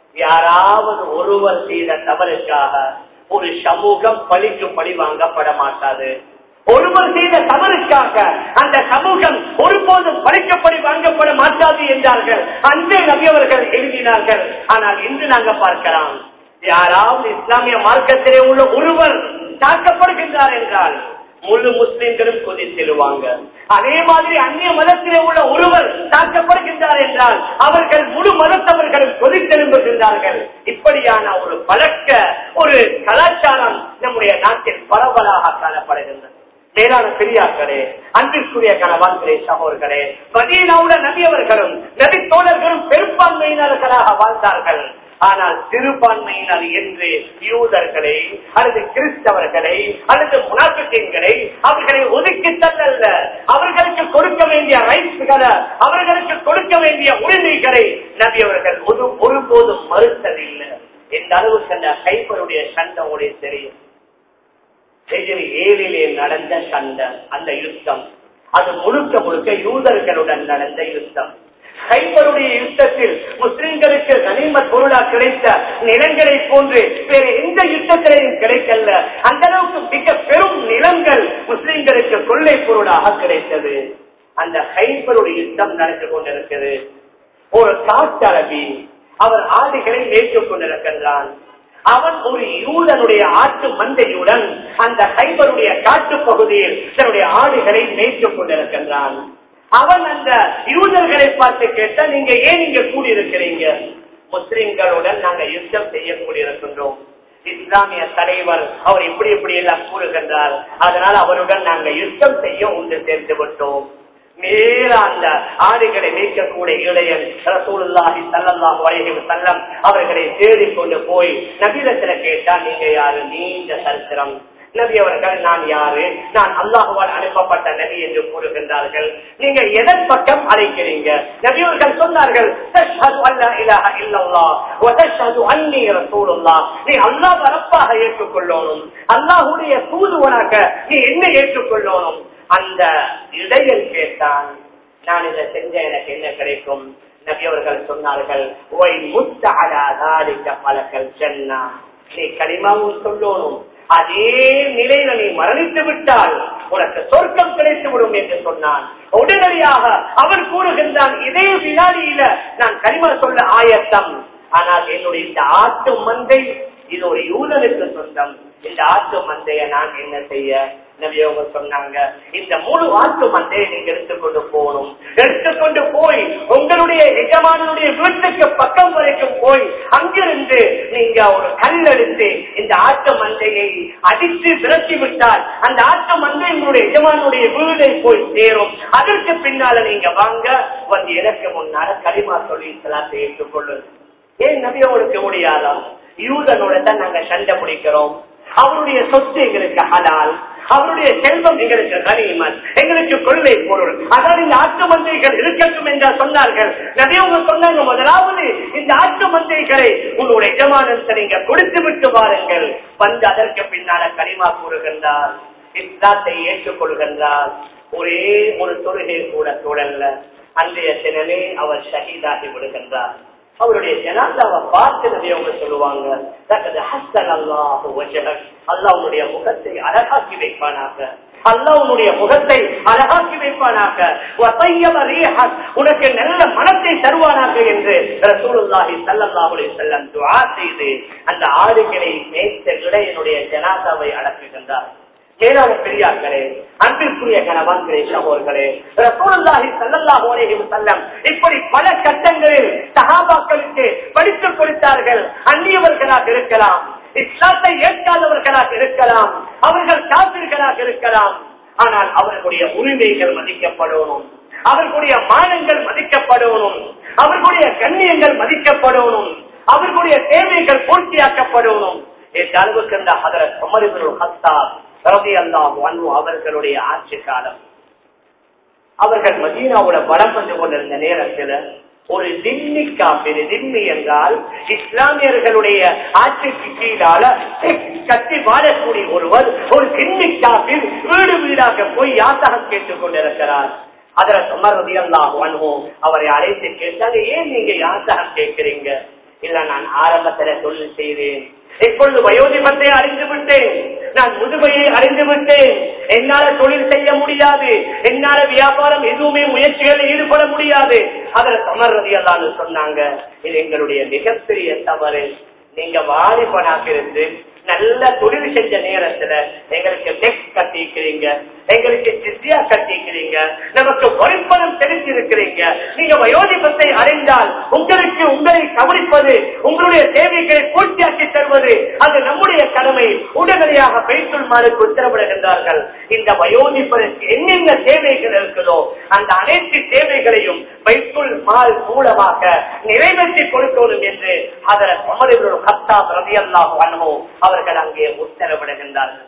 யாராவது ஒருவர் செய்த தவறுக்காக ஒரு சமூகம் பழிக்கு பழி வாங்கப்பட மாட்டாது ஒருவர் செய்த தவறுக்காக அந்த சமூகம் ஒருபோதும் பறிக்கப்படி வாங்கப்பட மாட்டாது என்றார்கள் அன்றே நபியவர்கள் எழுதினார்கள் ஆனால் இன்று நாங்க பார்க்கலாம் யாராவது இஸ்லாமிய மார்க்கத்திலே உள்ள ஒருவர் தாக்கப்படுகின்றார் என்றால் முழு முஸ்லிம்களும் கொதித்திடுவாங்க அதே மாதிரி அந்நிய மதத்திலே உள்ள ஒருவர் தாக்கப்படுகின்றார் என்றால் அவர்கள் முழு மதத்தவர்களும் கொதித்தெழும்புகின்றார்கள் இப்படியான ஒரு பழக்க ஒரு கலாச்சாரம் நம்முடைய நாட்டில் பரவலாக காணப்படுகின்றது மேலான பெரியார்களே அன்பிற்குரிய கணவான்களே சகோதர்களே மதீனாவுல நபியவர்களும் நபி தோழர்களும் பெரும்பான்மையினர்களாக வாழ்ந்தார்கள் ஆனால் சிறுபான்மையினர் என்று யூதர்களை அல்லது கிறிஸ்தவர்களை அல்லது முனாபிக்கங்களை அவர்களை ஒதுக்கி தள்ளல்ல அவர்களுக்கு கொடுக்க வேண்டிய ரைட்ஸ்களை அவர்களுக்கு கொடுக்க வேண்டிய உரிமைகளை நபி அவர்கள் ஒரு ஒருபோதும் மறுத்ததில்லை இந்த அளவுக்கு அந்த கைப்பருடைய சண்டை உடைய தெரியும் எதிரி ஏழிலே நடந்த சண்டை அந்த யுத்தம் அது முழுக்க முழுக்க யூதர்களுடன் நடந்த யுத்தம் கைபருடைய யுத்தத்தில் முஸ்லிம்களுக்கு கனிமத் பொருளா கிடைத்த நிலங்களை போன்று வேறு எந்த யுத்தத்திலையும் கிடைக்கல அந்த அளவுக்கு மிக பெரும் நிலங்கள் முஸ்லிம்களுக்கு கொள்ளை பொருளாக கிடைத்தது அந்த கைபருடைய யுத்தம் நடந்து கொண்டிருக்கிறது ஒரு காட்டரபி அவர் ஆடுகளை மேய்த்துக் கொண்டிருக்கின்றான் அவன் ஒரு யூதனுடைய ஆட்டு மந்தையுடன் அந்த கைபருடைய காட்டு பகுதியில் தன்னுடைய ஆடுகளை மேய்த்துக் கொண்டிருக்கின்றான் அவன் அந்த யூதர்களை பார்த்து கேட்டா நீங்க ஏன் இங்க கூடியிருக்கிறீங்க முஸ்லிம்களுடன் நாங்க யுத்தம் செய்ய கூடியிருக்கின்றோம் இஸ்லாமிய தலைவர் அவர் இப்படி இப்படி எல்லாம் கூறுகின்றார் அதனால் அவருடன் நாங்க யுத்தம் செய்ய ஒன்று சேர்ந்து விட்டோம் நேர அந்த ஆடுகளை நீக்கக்கூடிய இளையன் ரசூலுல்லாஹி ஸல்லல்லாஹு அலைஹி வஸல்லம் அவர்களை தேடிக் கொண்டு போய் நபியிடத்துல கேட்டா நீங்க யாரு நீண்ட சரித்திரம் நபி அவர்கள் நான் யாரு நான் அல்லாஹுவால் அனுப்பப்பட்ட நபி என்று கூறுகின்றார்கள் நீங்க எதன் பக்கம் அழைக்கிறீங்க நபி அவர்கள் சொன்னார்கள் "தஷ்ஹது அல்லா இலாஹ இல்லல்லாஹ் வ தஷ்ஹது அன்னி ரசூலுல்லாஹ்." நீ அல்லாஹ் ரப்பாக ஏற்றுக்கொள்ளணும் அல்லாஹ்வுடைய தூதுவனாக நீ என்ன ஏற்றுக்கொள்ளணும் அந்த இடையில் கேட்டான் நான் இதை செஞ்ச எனக்கு என்ன கிடைக்கும் நபி அவர்கள் சொன்னார்கள் "ஒய் முத்த அலா தாலிக பலகல் ஜன்னா." நீ களிமாவும் சொல்லணும் அதே நிலையில நீ மரணித்து விட்டால் உனக்கு சொர்க்கம் கிடைத்து விடும் என்று சொன்னான் உடனடியாக அவன் கூறுகின்றான் இதே வினாடியில நான் கரிமா சொல்ல ஆயத்தம் ஆனால் என்னுடைய இந்த ஆட்டு மந்தை இது ஒரு யூதனுக்கு சொந்தம் இந்த ஆட்டு மந்தைய நான் என்ன செய்ய நபியவங்க சொன்னாங்க இந்த முழு ஆட்டு மந்தையை நீங்க எடுத்துக்கொண்டு போகணும் எடுத்துக்கொண்டு போய் உங்களுடைய எஜமானுடைய வீட்டுக்கு பக்கம் வரைக்கும் போய் அங்கிருந்து நீங்க ஒரு கல் எடுத்து இந்த ஆட்டு மந்தையை அடித்து விரட்டி விட்டால் அந்த ஆட்டு மந்தை உங்களுடைய எஜமானுடைய வீடை போய் சேரும் அதற்கு பின்னால நீங்க வாங்க வந்து எனக்கு முன்னால களிமா சொல்லி இஸ்லாத்தை ஏற்றுக்கொள்ளுங்க ஏன் நபி அவங்களுக்கு முடியாதா யூதனோட தான் நாங்க சண்டை பிடிக்கிறோம் அவருடைய சொத்து எங்களுக்கு ஹலால் அவருடைய செல்வம் எங்களுக்கு கனிமன் எங்களுக்கு கொள்கை பொருள் அதாவது இந்த ஆட்டு மந்தைகள் இருக்கட்டும் என்று சொன்னார்கள் நிறைய உங்க சொன்னாங்க முதலாவது இந்த ஆட்டு மந்தைகளை உங்களுடைய எஜமானத்தை நீங்க கொடுத்து விட்டு வாருங்கள் வந்து அதற்கு பின்னால கனிமா கூறுகின்றார் இஸ்லாத்தை ஏற்றுக்கொள்கின்றார் ஒரே ஒரு தொழுகை கூட சூழல்ல அன்றைய தினமே அவர் ஷஹீதாகி விடுகின்றார் அவருடைய ஜனாதாவை பார்த்து அவங்க சொல்லுவாங்க அல்லாஹ் உன்னுடைய முகத்தை அழகாக்கி வைப்பானாக அல்லாஹ் உன்னுடைய முகத்தை அழகாக்கி வைப்பானாக உனக்கு நல்ல மனத்தை தருவானாக என்று ரசூலுல்லாஹி ஸல்லல்லாஹு அலைஹி வஸல்லம் துஆ செய்து அந்த ஆடுகளை மேய்த்த இடையனுடைய ஜனாதாவை அடக்குகின்றார் மேலான பெரியார்களே அன்பிற்குரிய கணவான்களே சகோதர்களே ரசூலுல்லாஹி ஸல்லல்லாஹு அலைஹி வஸல்லம் இப்படி பல கட்டங்களில் சஹாபாக்களுக்கு படித்துக் கொடுத்தார்கள் அந்நியவர்களாக இருக்கலாம் இஸ்லாத்தை ஏற்காதவர்களாக இருக்கலாம் அவர்கள் காப்பிர்களாக இருக்கலாம் ஆனால் அவர்களுடைய உரிமைகள் மதிக்கப்படணும் அவர்களுடைய மானங்கள் மதிக்கப்படணும் அவர்களுடைய கண்ணியங்கள் மதிக்கப்படணும் அவர்களுடைய தேவைகள் பூர்த்தியாக்கப்படணும் என்ற அளவுக்கு இந்த ஹதரத் உமரிபுல் ஹத்தாப் ரவி அல்லாஹ் அவர்களுடைய ஆட்சி காலம் அவர்கள் மதீனாவோட பலம் வந்து கொண்டிருந்த நேரத்தில் ஒரு திம்மி காப்பீடு திம்மி என்றால் இஸ்லாமியர்களுடைய ஆட்சிக்கு கீழால கட்டி வாழக்கூடிய ஒருவர் ஒரு திம்மி காப்பீர் வீடு வீடாக போய் யாத்தகம் கேட்டுக் கொண்டிருக்கிறார் அதுல சுமரதி அல்லாஹ் வன்வோம் அவரை அழைத்து கேட்டாங்க ஏன் நீங்க யாத்தகம் கேட்கிறீங்க இல்ல நான் ஆரம்பத்துல தொழில் செய்தேன் இப்பொழுது வயோதிபத்தை அறிந்து விட்டேன் நான் முதுமையை அறிந்து விட்டேன் என்னால தொழில் செய்ய முடியாது என்னால வியாபாரம் எதுவுமே முயற்சிகளில் ஈடுபட முடியாது அதில் சமர்றதி அல்லான்னு சொன்னாங்க இது எங்களுடைய மிகப்பெரிய தவறு நீங்க வாலிபனாக இருந்து நல்ல தொழில் செஞ்ச நேரத்துல எங்களுக்கு டெக்ஸ் கட்டிக்கிறீங்க எங்களுக்கு சித்தியா கட்டிக்கிறீங்க நமக்கு வரிப்பணம் தெரிஞ்சிருக்கிறீங்க நீங்க வயோதிபத்தை அறிந்தால் உங்களுக்கு உங்களை கவனிப்பது உங்களுடைய தேவைகளை பூர்த்தியாக்கி தருவது அது நம்முடைய கடமை உடனடியாக பைத்துல் மாலுக்கு உத்தரவிடுகின்றார்கள் இந்த வயோதிபருக்கு என்னென்ன தேவைகள் இருக்குதோ அந்த அனைத்து தேவைகளையும் பைத்துல் மால் மூலமாக நிறைவேற்றி கொடுக்கணும் என்று அதில் அமரிவர்கள் ஹத்தாப் ரவி அல்லாஹ் அவர்கள் அங்கே உத்தரவிடுகின்றார்கள்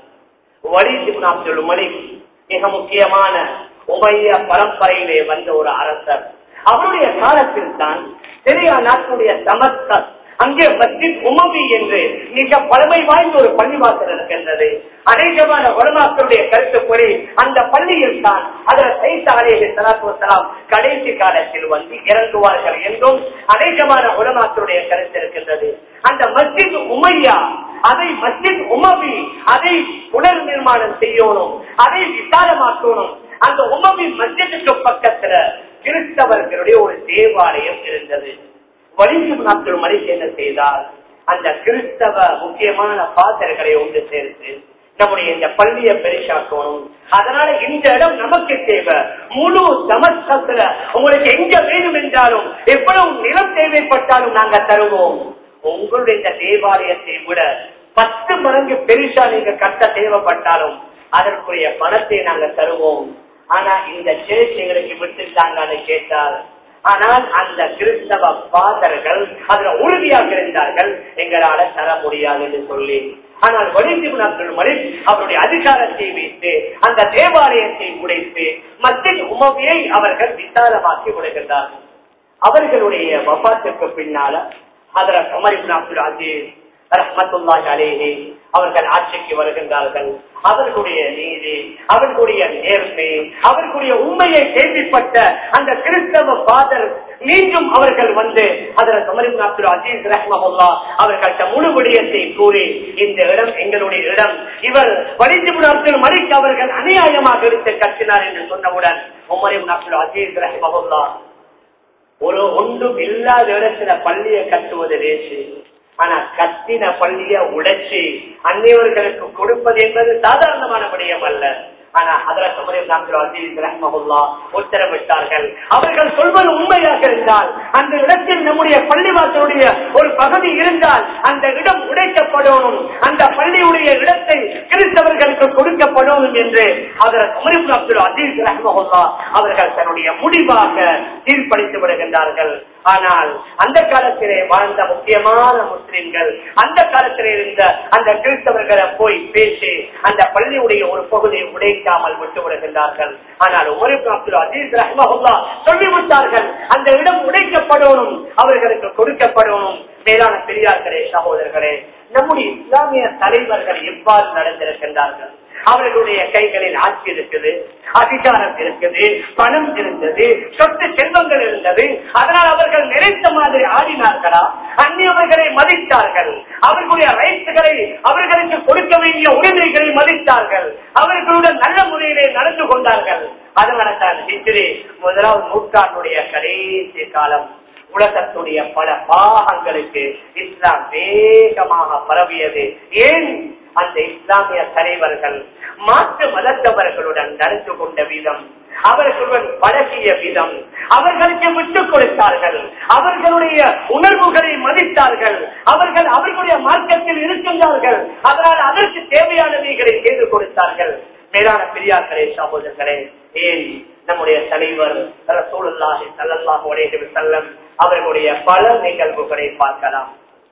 வலிது அப்துல் மலிக் மிக முக்கியமான உமைய பரம்பரையிலே வந்த ஒரு அரசர் அவருடைய காலத்தில் தான் சிரியா நாட்டுடைய சமஸ்தர் அங்கே மஸ்ஜித் உமவி என்று மிக பழமை வாய்ந்த ஒரு பள்ளிவாசல் இருக்கின்றது அநேகமான உலமாக்களுடைய கருத்துப்படி அந்த பள்ளியில் தான் அதில் சைத்தாலேஹி சலாத்து வசலாம் கடைசி காலத்தில் வந்து இறங்குவார்கள் என்றும் அநேகமான உலமாக்களுடைய கருத்து இருக்கின்றது அந்த மஸ்ஜித் உமையா அதை மஸ்ஜித் உமவி அதை புனர் நிர்மாணம் செய்யணும் அதை விசாலமாக்கணும் அந்த உமவி மஸ்ஜிதுக்கு பக்கத்துல கிறிஸ்தவர்களுடைய ஒரு தேவாலயம் இருந்தது வலிந்து நாட்கள் மனுஷன் என்ன செய்தார் அந்த கிறிஸ்தவ முக்கியமான பாத்திரங்களை ஒன்று சேர்த்து நம்முடைய இந்த பள்ளியை பெருசாக்கணும் அதனால இந்த இடம் நமக்கு தேவை முழு சமஸ்கத்துல உங்களுக்கு எங்க வேணும் என்றாலும் எவ்வளவு நிலம் தேவைப்பட்டாலும் நாங்க தருவோம் உங்களுடைய இந்த தேவாலயத்தை விட பத்து மடங்கு பெருசா நீங்க கட்ட தேவைப்பட்டாலும் அதற்குரிய பணத்தை நாங்க தருவோம் ஆனா இந்த சேர்ச்சி எங்களுக்கு விட்டுட்டாங்கன்னு கேட்டால் ஆனால் அந்த கிறிஸ்தவ பாதர்கள் அதுல உறுதியாக இருந்தார்கள் எங்களால தர முடியாது என்று சொல்லி ஆனால் வலிந்து அப்துல் மலிக் அவருடைய அதிகாரத்தை வைத்து அந்த தேவாலயத்தை உடைத்து மத்திய உமவியை அவர்கள் விசாலமாக்கி விடுகின்றார்கள் அவர்களுடைய வபாத்துக்கு பின்னால அதர கமர் அப்துல் அஜீஸ் ரஹமத்துல்லாஹி அலேஹி அவர்கள் ஆட்சிக்கு வருகின்றார்கள் அவர்களுடைய நீதி அவர்களுடைய நேர்மை அவர்களுடைய உண்மையை கேள்விப்பட்ட அந்த கிறிஸ்தவ பாதர் மீண்டும் அவர்கள் வந்து அதில் கமரிம் அப்துல் அஜீஸ் ரஹ்மஹுல்லா அவர்கள்ட்ட முழு விடயத்தை கூறி இந்த இடம் எங்களுடைய இடம் இவர் வலிஜிபுல் அப்துல் மலிக் அவர்கள் அநியாயமாக எடுத்து கட்டினார் என்று சொன்னவுடன் உமரிம் அப்துல் அஜீஸ் ரஹ்மஹுல்லா ஒரு ஒன்றும் இல்லாத இடத்துல பள்ளியை கட்டுவது லேசு ஆனா கத்தின பள்ளிய உடைச்சி அந்நியவர்களுக்கு கொடுப்பது என்பது சாதாரணமான விடயம் அல்ல ஆனா உத்தரவிட்டார்கள் அவர்கள் சொல்வது உண்மையாக இருந்தால் அந்த இடத்தில் நம்முடைய பள்ளிவாசலுடைய ஒரு பகுதி இருந்தால் அந்த இடம் உடைக்கப்படணும் அந்த பள்ளியுடைய இடத்தை கிறிஸ்தவர்களுக்கு கொடுக்கப்படணும் என்று அதற்கு அப்துல் அஜீஸ் ரஹ்மஹுல்லா அவர்கள் தன்னுடைய முடிவாக தீர்ப்பளித்து விடுகின்றார்கள் ஆனால் அந்த காலத்திலே வாழ்ந்த முக்கியமான முஸ்லிம்கள் அந்த காலத்திலே இருந்த அந்த கிறிஸ்தவர்களை போய் பேசி அந்த பள்ளியுடைய ஒரு பகுதியை உடைக்காமல் விட்டு விடுகின்றார்கள் ஆனால் உமருக்கு அப்துல் அஜீஸ் ரஹ்மஹுல்லா சொல்லிவிட்டார்கள் அந்த இடம் உடைக்கப்படணும் அவர்களுக்கு கொடுக்கப்படணும் மேலான பெரியார்களே சகோதரர்களே நம்முடைய இஸ்லாமிய தலைவர்கள் எவ்வாறு நடந்திருக்கின்றார்கள் அவர்களுடைய கைகளில் ஆட்சி இருக்குது அதிகாரம் இருக்குது பணம் இருந்தது சொத்து செல்வங்கள் இருந்தது அதனால் அவர்கள் நினைத்த மாதிரி ஆடினார்களா அந்நியவர்களை மதித்தார்கள் அவர்களுடைய ரைட்ஸுகளை அவர்களுக்கு கொடுக்க வேண்டிய உரிமைகளை மதித்தார்கள் அவர்களுடன் நல்ல முறையிலே நடந்து கொண்டார்கள் அதனால தான் ஹிஜ்ரி முதலாவது நூற்றாண்டுடைய கடைசி காலம் உலகத்துடைய பல பாகங்களுக்கு இஸ்லாம் வேகமாக பரவியது ஏன் அந்த இஸ்லாமிய தலைவர்கள் மாற்று மதத்தவர்களுடன் நடந்து கொண்ட விதம் அவர்களுடன் பழகிய விதம் அவர்களுக்கு விட்டுக் கொடுத்தார்கள் அவர்களுடைய உணர்வுகளை மதித்தார்கள் அவர்கள் அவர்களுடைய மார்க்கத்தில் இருக்கின்றார்கள் அதனால் அதற்கு தேவையானவைகளை செய்து கொடுத்தார்கள் மேலான பெரியார்களே சகோதரர்களே ஏன் நம்முடைய தலைவர் சூழலாகி சல்லல்லாஹு அலைஹி வஸல்லம் அவர்களுடைய பல நிகழ்வுகளை பார்க்கலாம்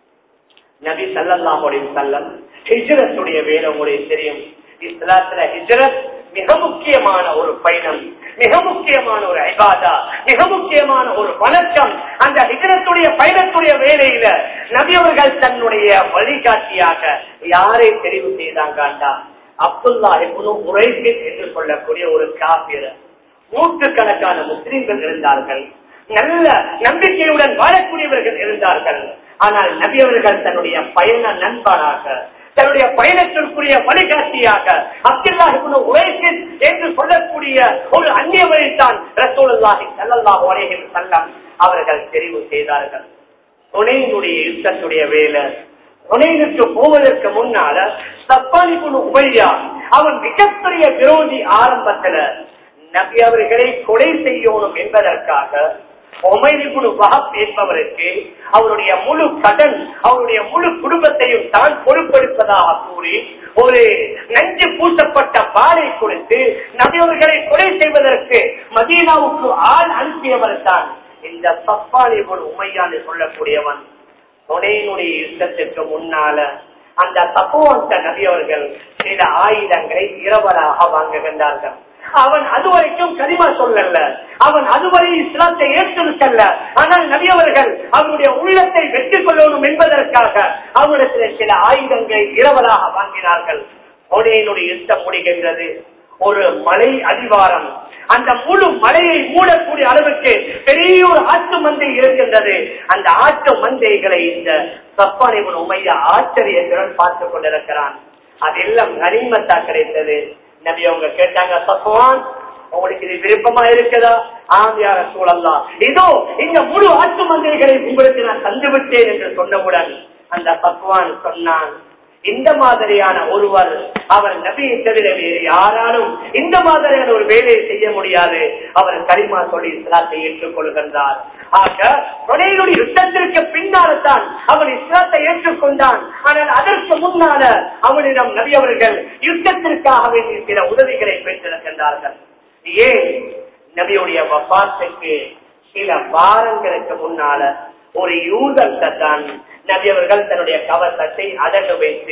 நபி சல்லல்லாஹு அலைஹி வஸல்லம் ஹிஜ்ரத்துடைய வேலை உங்களுக்கு தெரியும் இஸ்லாத்துல ஹிஜ்ரத் மிக முக்கியமான ஒரு பயணம் மிக முக்கியமான ஒரு ஐபாதா மிக முக்கியமான ஒரு வணக்கம் அந்த ஹிஜரத்துடைய பயணத்துடைய வேலையில நபியவர்கள் தன்னுடைய வழிகாட்டியாக யாரை தெரிவு செய்தாங்கண்டா அப்துல்லா உரைபின் என்று சொல்லக்கூடிய ஒரு காப்பீர் நூற்றுக்கணக்கான முஸ்லிம்கள் இருந்தார்கள் நல்ல நம்பிக்கையுடன் வாழக்கூடியவர்கள் இருந்தார்கள் ஆனால் நபியவர்கள் தன்னுடைய பயண நண்பனாக தன்னுடைய பயணத்திற்குரிய வழிகாட்டியாக அப்துல்லாஹி உரைசின் என்று சொல்லக்கூடிய ஒரு அந்நியவரைத்தான் ரசூலுல்லாஹி ஸல்லல்லாஹு அலைஹி வஸல்லம் அவர்கள் தெரிவு செய்தார்கள் துணையினுடைய யுத்தத்துடைய வேலை துணையினுக்கு போவதற்கு முன்னால சப்பானிக்குழு உபையா அவன் மிகப்பெரிய விரோதி ஆரம்பத்துல நபி அவர்களை கொலை செய்யணும் என்பதற்காக ஒமைலிபுடு வகப் என்பவருக்கு அவருடைய முழு கடன் அவருடைய முழு குடும்பத்தையும் தான் பொறுப்பெடுப்பதாக கூறி ஒரு நஞ்சு பூசப்பட்ட பாலை கொடுத்து நபியவர்களை கொலை செய்வதற்கு மதீனாவுக்கு ஆள் அனுப்பியவர் தான் இந்த சப்பாலிபுடு உமையான்னு சொல்லக்கூடியவன் துணையினுடைய யுத்தத்திற்கு முன்னால அந்த தப்புவந்த நபியவர்கள் சில ஆயுதங்களை இரவலாக வாங்குகின்றார்கள் அவன் அதுவரைக்கும் கரிமா சொல்லல அவன் அதுவரை இஸ்லாத்தை ஏற்றிருக்கல்ல ஆனால் நபியவர்கள் அவனுடைய உள்ளத்தை வெற்றி கொள்ளணும் என்பதற்காக அவனிடத்தில் சில ஆயுதங்களை இரவலாக வாங்கினார்கள் கோடையினுடைய யுத்தம் முடிகின்றது ஒரு மலை அடிவாரம் அந்த முழு மலையை மூடக்கூடிய அளவுக்கு பெரிய ஒரு ஆட்டு மந்தை இருக்கின்றது அந்த ஆட்டு மந்தைகளை இந்த சப்பானிவன் உமைய ஆச்சரியத்துடன் பார்த்துக் கொண்டிருக்கிறான் அதெல்லாம் கனிமத்தா கிடைத்தது நபி அவங்க கேட்டாங்க சஃப்வான் உங்களுக்கு இது விருப்பமா இருக்குதா ஆமியார சூழல்லாம் இதோ இந்த முழு ஆட்டு மந்தைகளை உங்களுக்கு நான் தந்து விட்டேன் என்று சொன்னவுடன் அந்த சஃப்வான் சொன்னான் இந்த மாதிரியான ஒருவர் அவர் நபியை தவிர வேறு யாராலும் இந்த மாதிரியான ஒரு வேலையை செய்ய முடியாது அவர் கரிமா சொல்லி இஸ்லாத்தை ஏற்றுக்கொள்கின்றார் ஆக தொலைனுடைய யுத்தத்திற்கு பின்னால்தான் அவன் இஸ்லாத்தை ஏற்றுக்கொண்டான் ஆனால் அதற்கு முன்னால அவனிடம் நபி அவர்கள் யுத்தத்திற்காக வேண்டிய சில உதவிகளை பெற்றிருக்கின்றார்கள் ஏன் நபியுடைய வபாத்துக்கு சில வாரங்களுக்கு முன்னால ஒரு யூதத்தை தான் நபி அவர்கள் தன்னுடைய கவசத்தை அடகு வைத்து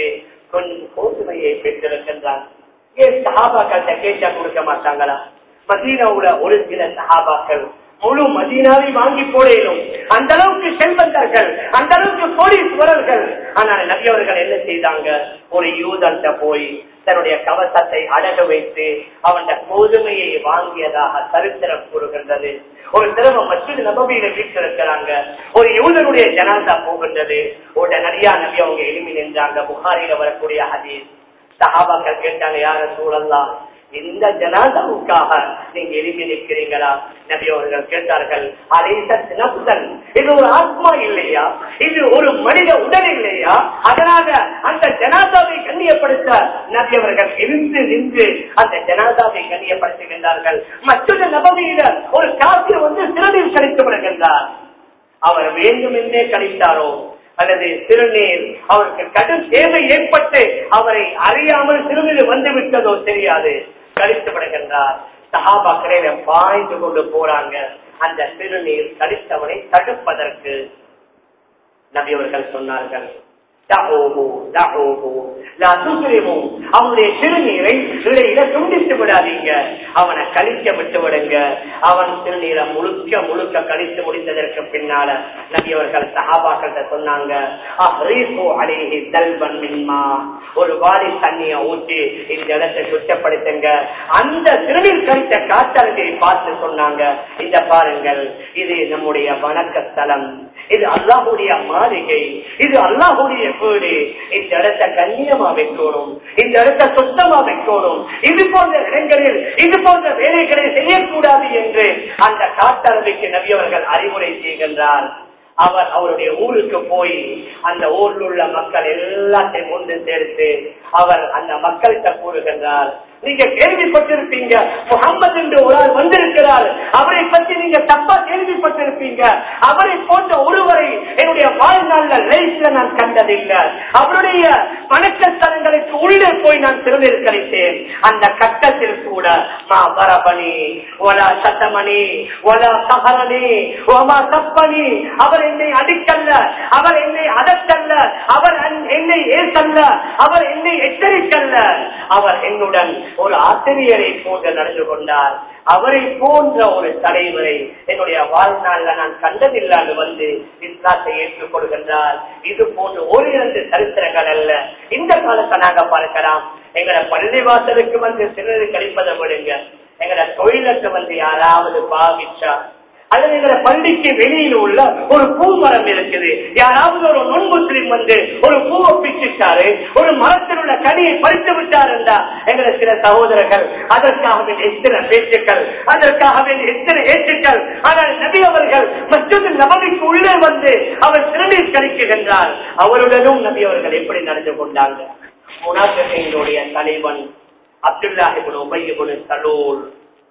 கொஞ்சம் கோதுமையை பெற்றிருக்கின்றான் ஏன் சஹாபாக்கள்கிட்ட கேட்டா கொடுக்க மாட்டாங்களா மதீனாவுல ஒரு சில சஹாபாக்கள் முழு மதீனாவை வாங்கி போடணும் அந்த அளவுக்கு செல்வந்தர்கள் அந்த அளவுக்கு கோடீஸ்வரர்கள் ஆனால் நபியவர்கள் என்ன செய்தாங்க ஒரு யூதன்ட்ட போய் தன்னுடைய கவசத்தை அடக வைத்து அவன் கோதுமையை வாங்கியதாக சரித்திரம் கூறுகின்றது ஒரு திரவ மற்றொரு நபவியில வீட்டிருக்கிறாங்க ஒரு யூதனுடைய ஜனாதா போகின்றது உடனடியா நபி அவங்க எளிமை நின்றாங்க புகாரில வரக்கூடிய ஹதீஸ் சஹாபாக்கள் கேட்டாங்க யார சூழல்லாம் இந்த ஜனாதாவுக்காக நீங்க எழுதி நிற்கிறீங்களா நபி அவர்கள் கேட்டார்கள் நப்சன் இது ஒரு ஆத்மா இல்லையா இது ஒரு மனித உடல் இல்லையா அதனால அந்த ஜனாதாவை கண்ணியப்படுத்த நபி அவர்கள் இருந்து நின்று அந்த ஜனாதாவை கண்ணியப்படுத்துகின்றார்கள் மற்றொரு நபவியில ஒரு காப்பில் வந்து சிறனில் கழித்து விடுகின்றார் அவர் வேண்டும் என்றே கழித்தாரோ அல்லது சிறுநீர் அவருக்கு கடும் தேவை ஏற்பட்டு அவரை அறியாமல் சிறுநீர் வந்து விட்டதோ தெரியாது கழித்து விடுகின்றார் சஹாபாக்களை பாய்ந்து கொண்டு போறாங்க அந்த சிறுநீர் கழித்தவனை தடுப்பதற்கு நபி அவர்கள் சொன்னார்கள் அவனுடைய சிறுநீரை இடையில துண்டித்து விடாதீங்க அவனை கழிக்க விட்டு விடுங்க அவன் சிறுநீரை முழுக்க முழுக்க கழித்து முடிந்ததற்கு பின்னால நபி அவர்கள் சஹாபாக்கிட்ட சொன்னாங்க ஒரு வாரி தண்ணிய ஊற்றி இந்த இடத்தை சுத்தப்படுத்துங்க அந்த சிறுநீர் கழித்த காற்றலையை பார்த்து சொன்னாங்க இந்த பாருங்கள் இது நம்முடைய வணக்க ஸ்தலம் இது அல்லாஹுடைய மாளிகை இது அல்லாஹுடைய வீடு இந்த இடத்தை கண்ணியமா வைக்கணும் இந்த இடத்தை சுத்தமா வைக்கணும் இது போன்ற இடங்களில் இது போன்ற வேலைகளை செய்யக்கூடாது என்று அந்த காட்டளவைக்கு நபியவர்கள் அறிவுரை செய்கின்றார் அவர் அவருடைய ஊருக்கு போய் அந்த ஊரில் உள்ள மக்கள் எல்லாத்தையும் ஒன்று சேர்த்து அவர் அந்த மக்கள்கிட்ட கூறுகின்றார் நீங்க கேள்விப்பட்டிருப்பீங்க முகம்மது என்று ஒரு ஆள் வந்திருக்கிறார் அவரை பற்றி நீங்க தப்பா கேள்விப்பட்டிருப்பீங்க அவரை போன்ற ஒருவரை என்னுடைய வாழ்நாள்ல லைஃப்ல நான் கண்டதில்லை அவருடைய வணக்கஸ்தலங்களுக்கு உள்ளே போய் நான் சிறுநீர் கழித்தேன் அந்த கட்டத்தில் கூட மா பரபணி ஒலா சத்தமணி ஒலா சகரணி ஓமா சப்பனி அவர் என்னை அடிக்கல்ல அவர் என்னை அதற்கல்ல அவர் என்னை ஏற்கல்ல அவர் என்னை எச்சரிக்கல்ல அவர் என்னுடன் ஒரு ஆசிரியரை போன்று நடந்து கொண்டார் அவரை போன்ற ஒரு தலைவரை என்னுடைய வாழ்நாள்ல நான் கண்டதில்லாது வந்து இஸ்லாத்தை ஏற்றுக் கொள்கின்றார் இது போன்று ஒரு இரண்டு சரித்திரங்கள் அல்ல இந்த காலத்தை நாங்க பார்க்கலாம் எங்களை பள்ளிவாசலுக்கு வந்து சிலரு கழிப்பதை விடுங்க எங்களை தொழிலுக்கு வந்து யாராவது பாவிச்சா அல்லது எங்களை பள்ளிக்கு வெளியில் உள்ள ஒரு பூ மரம் இருக்குது யாராவது ஒரு நொன் முஸ்லிம் வந்து ஒரு பூவை பிச்சுட்டாரு ஒரு மரத்தில் உள்ள கனியை பறித்து விட்டார் என்றா எங்களை சில சகோதரர்கள் அதற்காக வேண்டிய எத்தனை பேச்சுக்கள் அதற்காக வேண்டிய எத்தனை ஏற்றுக்கள் ஆனால் நபி அவர்கள் மற்றொரு நபதிக்கு உள்ளே வந்து அவர் சிறுநீர் கழிக்குகின்றார் அவருடனும் நபி அவர்கள் எப்படி நடந்து கொண்டாங்க முனாஃபிகளுடைய தலைவன் அப்துல்லாஹிபுன் உபையபுன் சலூல்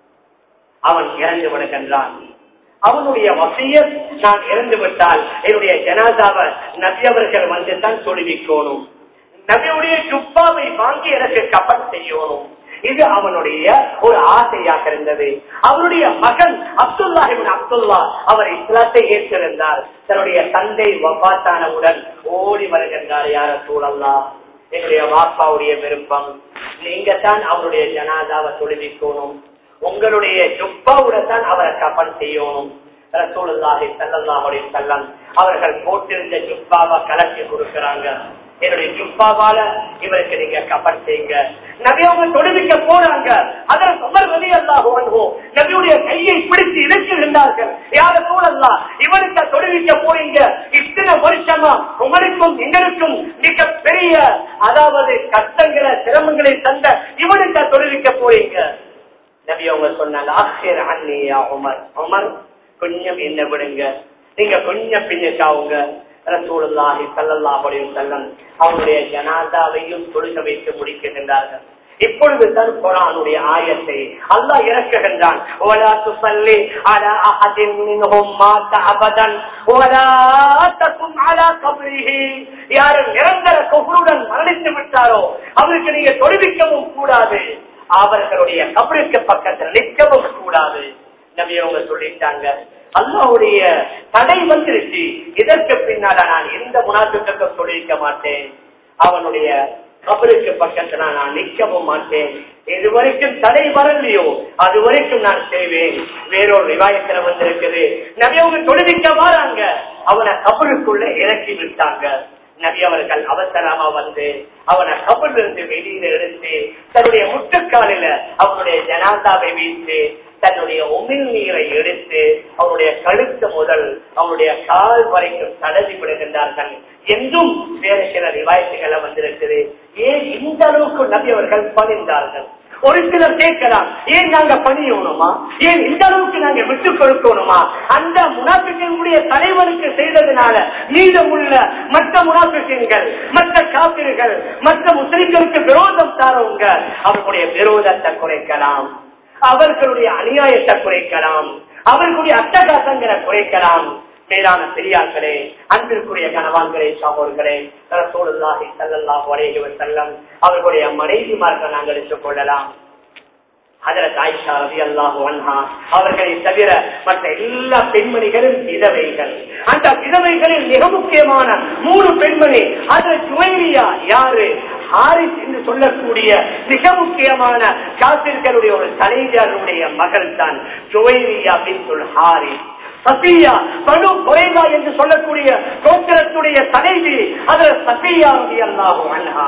அவன் இறந்து விடுகின்றான் அவனுடைய வசிய நான் இறந்து விட்டால் என்னுடைய ஜனாதாவை நபியவர்கள் வந்து தான் தொழுவிக்கணும் நபியுடைய துப்பாவை வாங்கி எனக்கு கப்பல் செய்யணும் இது அவனுடைய ஒரு ஆசையாக இருந்தது அவருடைய மகன் அப்துல்லாஹிபின் அப்துல்லா அவர் இஸ்லாத்தை ஏற்றிருந்தார் தன்னுடைய தந்தை வபாத்தானவுடன் ஓடி வருகின்றார் யார சூழல்லா என்னுடைய வாப்பாவுடைய விருப்பம் நீங்க தான் அவருடைய ஜனாதாவை தொழுவிக்கணும் உங்களுடைய ஜுப்பாவுட தான் அவரை கப்பல் செய்யணும் ரசூலுல்லாஹி ஸல்லல்லாஹு அலைஹி வஸல்லம் அவர்கள் போட்டிருந்த ஜுப்பாவை கலக்கி கொடுக்கறாங்க என்னுடைய ஜுப்பாவால இவருக்கு நீங்க கப்பல் செய்யுங்க நபி அவங்க தொழுவிக்க போறாங்க அதற்கு உமர் ரலி அல்லாஹு அன்ஹு நபியுடைய கையை பிடித்து இழுக்கின்றார்கள் யார சூழல்லா இவருக்கு தொழுவிக்க போறீங்க இத்தனை வருஷமா உங்களுக்கும் எங்களுக்கும் மிக பெரிய அதாவது கஷ்டங்களை சிரமங்களை தந்த இவனுக்கு தொழுவிக்க போறீங்க நபி அவங்க சொன்னாங்க ஆசிரியர் அண்ணியா உமர் உமர் கொஞ்சம் என்ன விடுங்க நீங்க கொஞ்சம் பின்னுக்காவுங்க ரசூலுல்லாஹி ஸல்லல்லாஹு அலைஹி வஸல்லம் அவருடைய ஜனாதாவையும் தொழுக வைத்து முடிக்கின்றார்கள் இப்பொழுதுதான் குரானுடைய ஆயத்தை அல்லாஹ் இறக்குகின்றான் ولا تصلي على احد منهم مات ابدا ولا تقم على قبره யார் நிரந்தர குஃப்ருடன் மரணித்து விட்டாரோ அவருக்கு நீங்க தொழுவிக்கவும் கூடாது அவர்களுடைய கபருக்கு பக்கத்தில் நிற்கவும் கூடாது நபி அவங்க சொல்லிட்டாங்க அல்லாவுடைய தடை வந்துருச்சு இதற்கு பின்னால நான் எந்த முனாத்துக்கும் சொல்லியிருக்க மாட்டேன் அவனுடைய கபருக்கு பக்கத்துல நான் நிற்கவும் மாட்டேன் இது வரைக்கும் தடை வரலையோ அது வரைக்கும் நான் செய்வேன் வேறொரு ரிவாயத்துல வந்திருக்குது நபி அவங்க தொழுவிக்க வராங்க அவனை கபருக்குள்ள இறக்கி விட்டாங்க நபி அவர்கள் அவசரமா வந்து அவனை கபல் இருந்து வெளியில எடுத்து தன்னுடைய முட்டுக்காலில அவனுடைய ஜனாதாவை வீழ்த்து தன்னுடைய உமிழ் நீரை எடுத்து அவனுடைய கழுத்து முதல் அவனுடைய கால் வரைக்கும் தடவி விடுகின்றார்கள் என்றும் வேறு சில ரிவாயத்துகளை வந்திருக்குது ஏன் இந்த அளவுக்கு நபி அவர்கள் பணிந்தார்கள் ஒரு சிலர் கேட்கலாம் ஏன் நாங்க பணியணுமா ஏன் இந்த அளவுக்கு நாங்க விட்டுக் கொடுக்கணுமா அந்த முனாபிக்கனுடைய தலைவருக்கு செய்ததுனால மீதமுள்ள மற்ற முனாபிக்கங்கள் மற்ற காப்பிர்கள் மற்ற முஸ்லிம்களுக்கு விரோதம் தாரவங்க அவர்களுடைய விரோதத்தை குறைக்கலாம் அவர்களுடைய அநியாயத்தை குறைக்கலாம் அவர்களுடைய அட்டகாசங்களை குறைக்கலாம் மேலான பெரியார்களே அன்பிற்குரிய கணவான்களே சகோதர்களே ரசூலுல்லாஹி ஸல்லல்லாஹு அலைஹி வஸல்லம் அவர்களுடைய மனைவிமார்கள் நாங்கள் எடுத்துக் கொள்ளலாம் ஹஜரத் ஆயிஷா ரலியல்லாஹு அன்ஹா அவர்களை தவிர மற்ற எல்லா பெண்மணிகளும் விதவைகள் அந்த விதவைகளில் மிக முக்கியமான மூணு பெண்மணி ஹஜரத் ஜுவைரியா யாரு ஹாரிஸ் என்று சொல்லக்கூடிய மிக முக்கியமான காசிர்களுடைய ஒரு தலைவருடைய மகள் தான் ஜுவைரியா பின் சொல் ஹாரிஸ் சபியா பனு குறைதா என்று சொல்லக்கூடிய கோத்திரத்துடைய தலைவி அதில் சபியா ரலியல்லாஹு அன்ஹா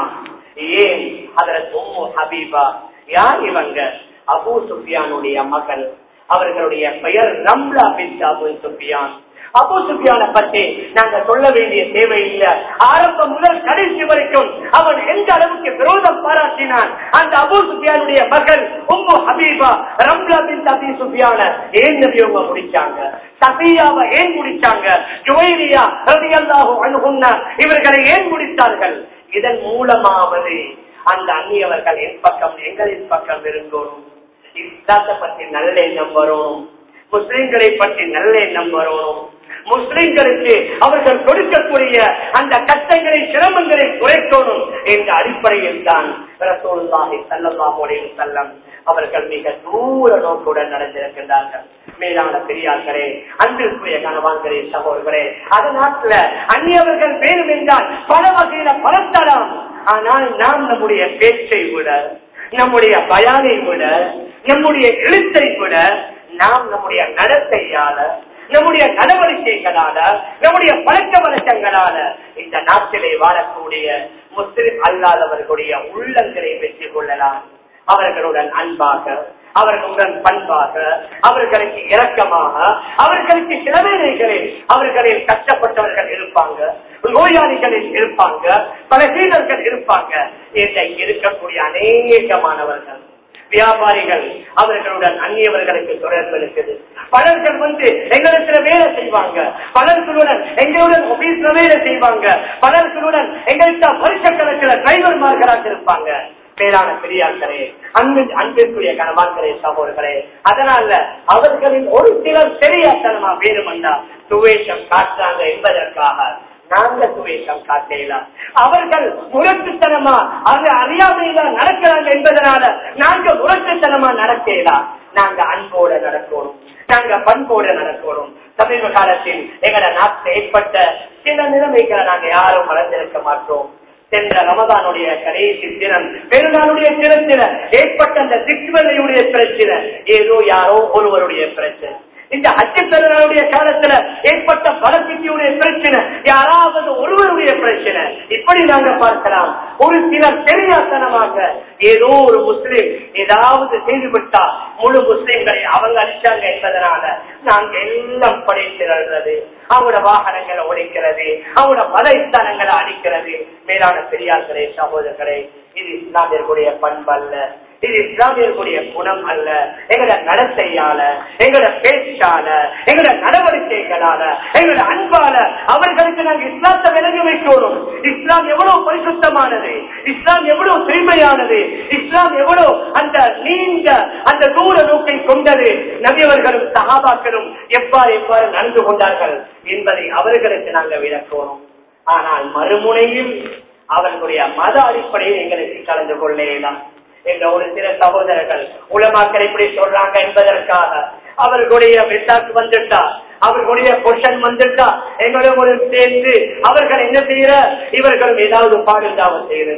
ஏன் அதில் உம்மு ஹபீபா யார் இவங்க அபு சுஃபியானுடைய மகள் அவர்களுடைய பெயர் ரம்லா பின் அபு சுஃபியான் அபு சுஃபியான பற்றி நாங்க சொல்ல வேண்டிய தேவை இல்லை ஆரம்பம் முதல் கடைசி வரைக்கும் அவன் எந்த அளவுக்கு விரோதம் பாராட்டினான் அந்த அபு சுஃபியானுடைய மகள் உம்மு ஹபீபா ரம்லா பின் அபி சுஃபியான ஏன் நபியவங்க முடிச்சாங்க சபியாவை ஏன் முடிச்சாங்க ஜுவைரியா ரலியல்லாஹு அன்ஹுன்னா இவர்களை ஏன் முடித்தார்கள் இதன் மூலமாவது அந்த அந்நியவர்கள் என் பக்கம் எங்களின் பக்கம் இருந்தோம் இஸ்லாத்தை பற்றி நல்ல எண்ணம் வரும் முஸ்லிம்களை பற்றி நல்ல எண்ணம் வரும் முஸ்லிம்களுக்கு அவர்கள் கொடுக்கக்கூடிய அந்த கஷ்டங்களை சிரமங்களை குறைக்கணும் என்ற அடிப்படையில் தான் ரசூலுல்லாஹி ஸல்லல்லாஹு அலைஹி வஸல்லம் அவர்கள் மிக தூர நோக்குடன் நடந்திருக்கின்றார்கள் மேலான பெரியார்களே அன்பிற்குரிய கணவான்களே சகோதரர்களே அதனால அந்நியவர்கள் வேணும் என்றால் பல வகையில பலத்தலாம் ஆனால் நாம் நம்முடைய பேச்சை விட நம்முடைய பயானை விட நம்முடைய எழுத்தை விட நாம் நம்முடைய நடத்தையால நம்முடைய நடவடிக்கைகளால நம்முடைய பழக்க வழக்கங்களால இந்த நாட்டிலே வாழக்கூடிய முஸ்லிம் அல்லாதவர்களுடைய உள்ளங்களை வெற்றி கொள்ளலாம் அவர்களுடன் அன்பாக அவர்களுடன் பண்பாக அவர்களுக்கு இரக்கமாக அவர்களுக்கு சில வேலைகளில் அவர்களில் கஷ்டப்பட்டவர்கள் இருப்பாங்க நோயாளிகளில் இருப்பாங்க பல சீடர்கள் இருப்பாங்க இன்றைக்கு இருக்கக்கூடிய அநேகமானவர்கள் வியாபாரிகள் அவர்களுடன் அந்நியவர்களுக்கு தொடர்பு இருக்குது பலர்கள் வந்து எங்களிடத்துல வேலை செய்வாங்க பலர்களுடன் எங்களுடன் ஆபீஸ்ல வேலை செய்வாங்க பலர்களுடன் எங்கள்கிட்ட வருஷக்கணக்கில் டிரைவர்மார்களாக இருப்பாங்க மேலான பெரியார்களே அன்பு அன்பிற்குரிய கணவான்களே சகோதரர்களே அதனால அவர்களின் ஒரு சிலர் தெரியாதனமா வேணுமென்றா துவேஷம் காட்டுறாங்க என்பதற்காக நாங்க துவேஷம் காட்டலாம் அவர்கள் முரட்டுத்தனமா அது அறியாமையில நடக்கிறாங்க என்பதனால நாங்க முரட்டுத்தனமா நடக்கலாம் நாங்க அன்போட நடக்கணும் நாங்க பண்போட நடக்கணும் சமீப காலத்தில் எங்கட நாட்டில் ஏற்பட்ட சில நிலைமைகளை நாங்க யாரும் மறந்திருக்க மாட்டோம் சென்ற ரமதானுடைய கடைசி தினம் பெருநாளுடைய தினத்தில ஏற்பட்ட அந்த திக்வதையுடைய பிரச்சனை ஏதோ யாரோ ஒருவருடைய பிரச்சனை இந்த அச்சு பெருநாளுடைய காலத்துல ஏற்பட்ட பலசித்தியுடைய பிரச்சனை யாராவது ஒருவருடைய பிரச்சனை இப்படி நாங்க பார்க்கலாம் ஒரு சிலர் தெரியாத்தனமாக ஏதோ ஒரு முஸ்லிம் ஏதாவது செய்துவிட்டா முழு முஸ்லிம்களை அவங்க அடிச்சாங்க என்பதனால நாங்க எல்லாம் படைத்திருக்கிறது அவங்களோட வாகனங்களை ஒழிக்கிறது அவங்களோட மதஸ்தானங்களை அடிக்கிறது மேலான பெரியார்களே சகோதரர்களே இது இஸ்லாமியர்களுடைய பண்பு அல்ல இது இஸ்லாமியர்களுடைய குணம் அல்ல எங்களோட நடத்தையால எங்களோட பேச்சால எங்களோட நடவடிக்கைகளால எங்களோட அன்பால அவர்களுக்கு நாங்கள் இஸ்லாத்தை விளங்க வைக்கணும் இஸ்லாம் எவ்வளவு பரிசுத்தமானது இஸ்லாம் எவ்வளவு தூய்மையானது இஸ்லாம் எவ்வளவு அந்த நீண்ட அந்த தூர நோக்கை கொண்டது நபியவர்களும் சகாபாக்களும் எவ்வாறு எவ்வாறு நடந்து கொண்டார்கள் என்பதை அவர்களுக்கு நாங்கள் விளக்கணும் ஆனால் மறுமுனையில் அவர்களுடைய மத அடிப்படையில் எங்களுக்கு கலந்து கொள்ளலாம் என்ற ஒரு சில சகோதரர்கள் உலமாக்கள் இப்படி சொல்றாங்க என்பதற்காக அவர்களுடைய வெட்டாக்கு வந்துட்டா அவர்களுடைய பொஷன் வந்துட்டா எங்களும் சேர்ந்து அவர்கள் என்ன செய்யற இவர்களும் ஏதாவது பாடுந்தாவ செய்யறது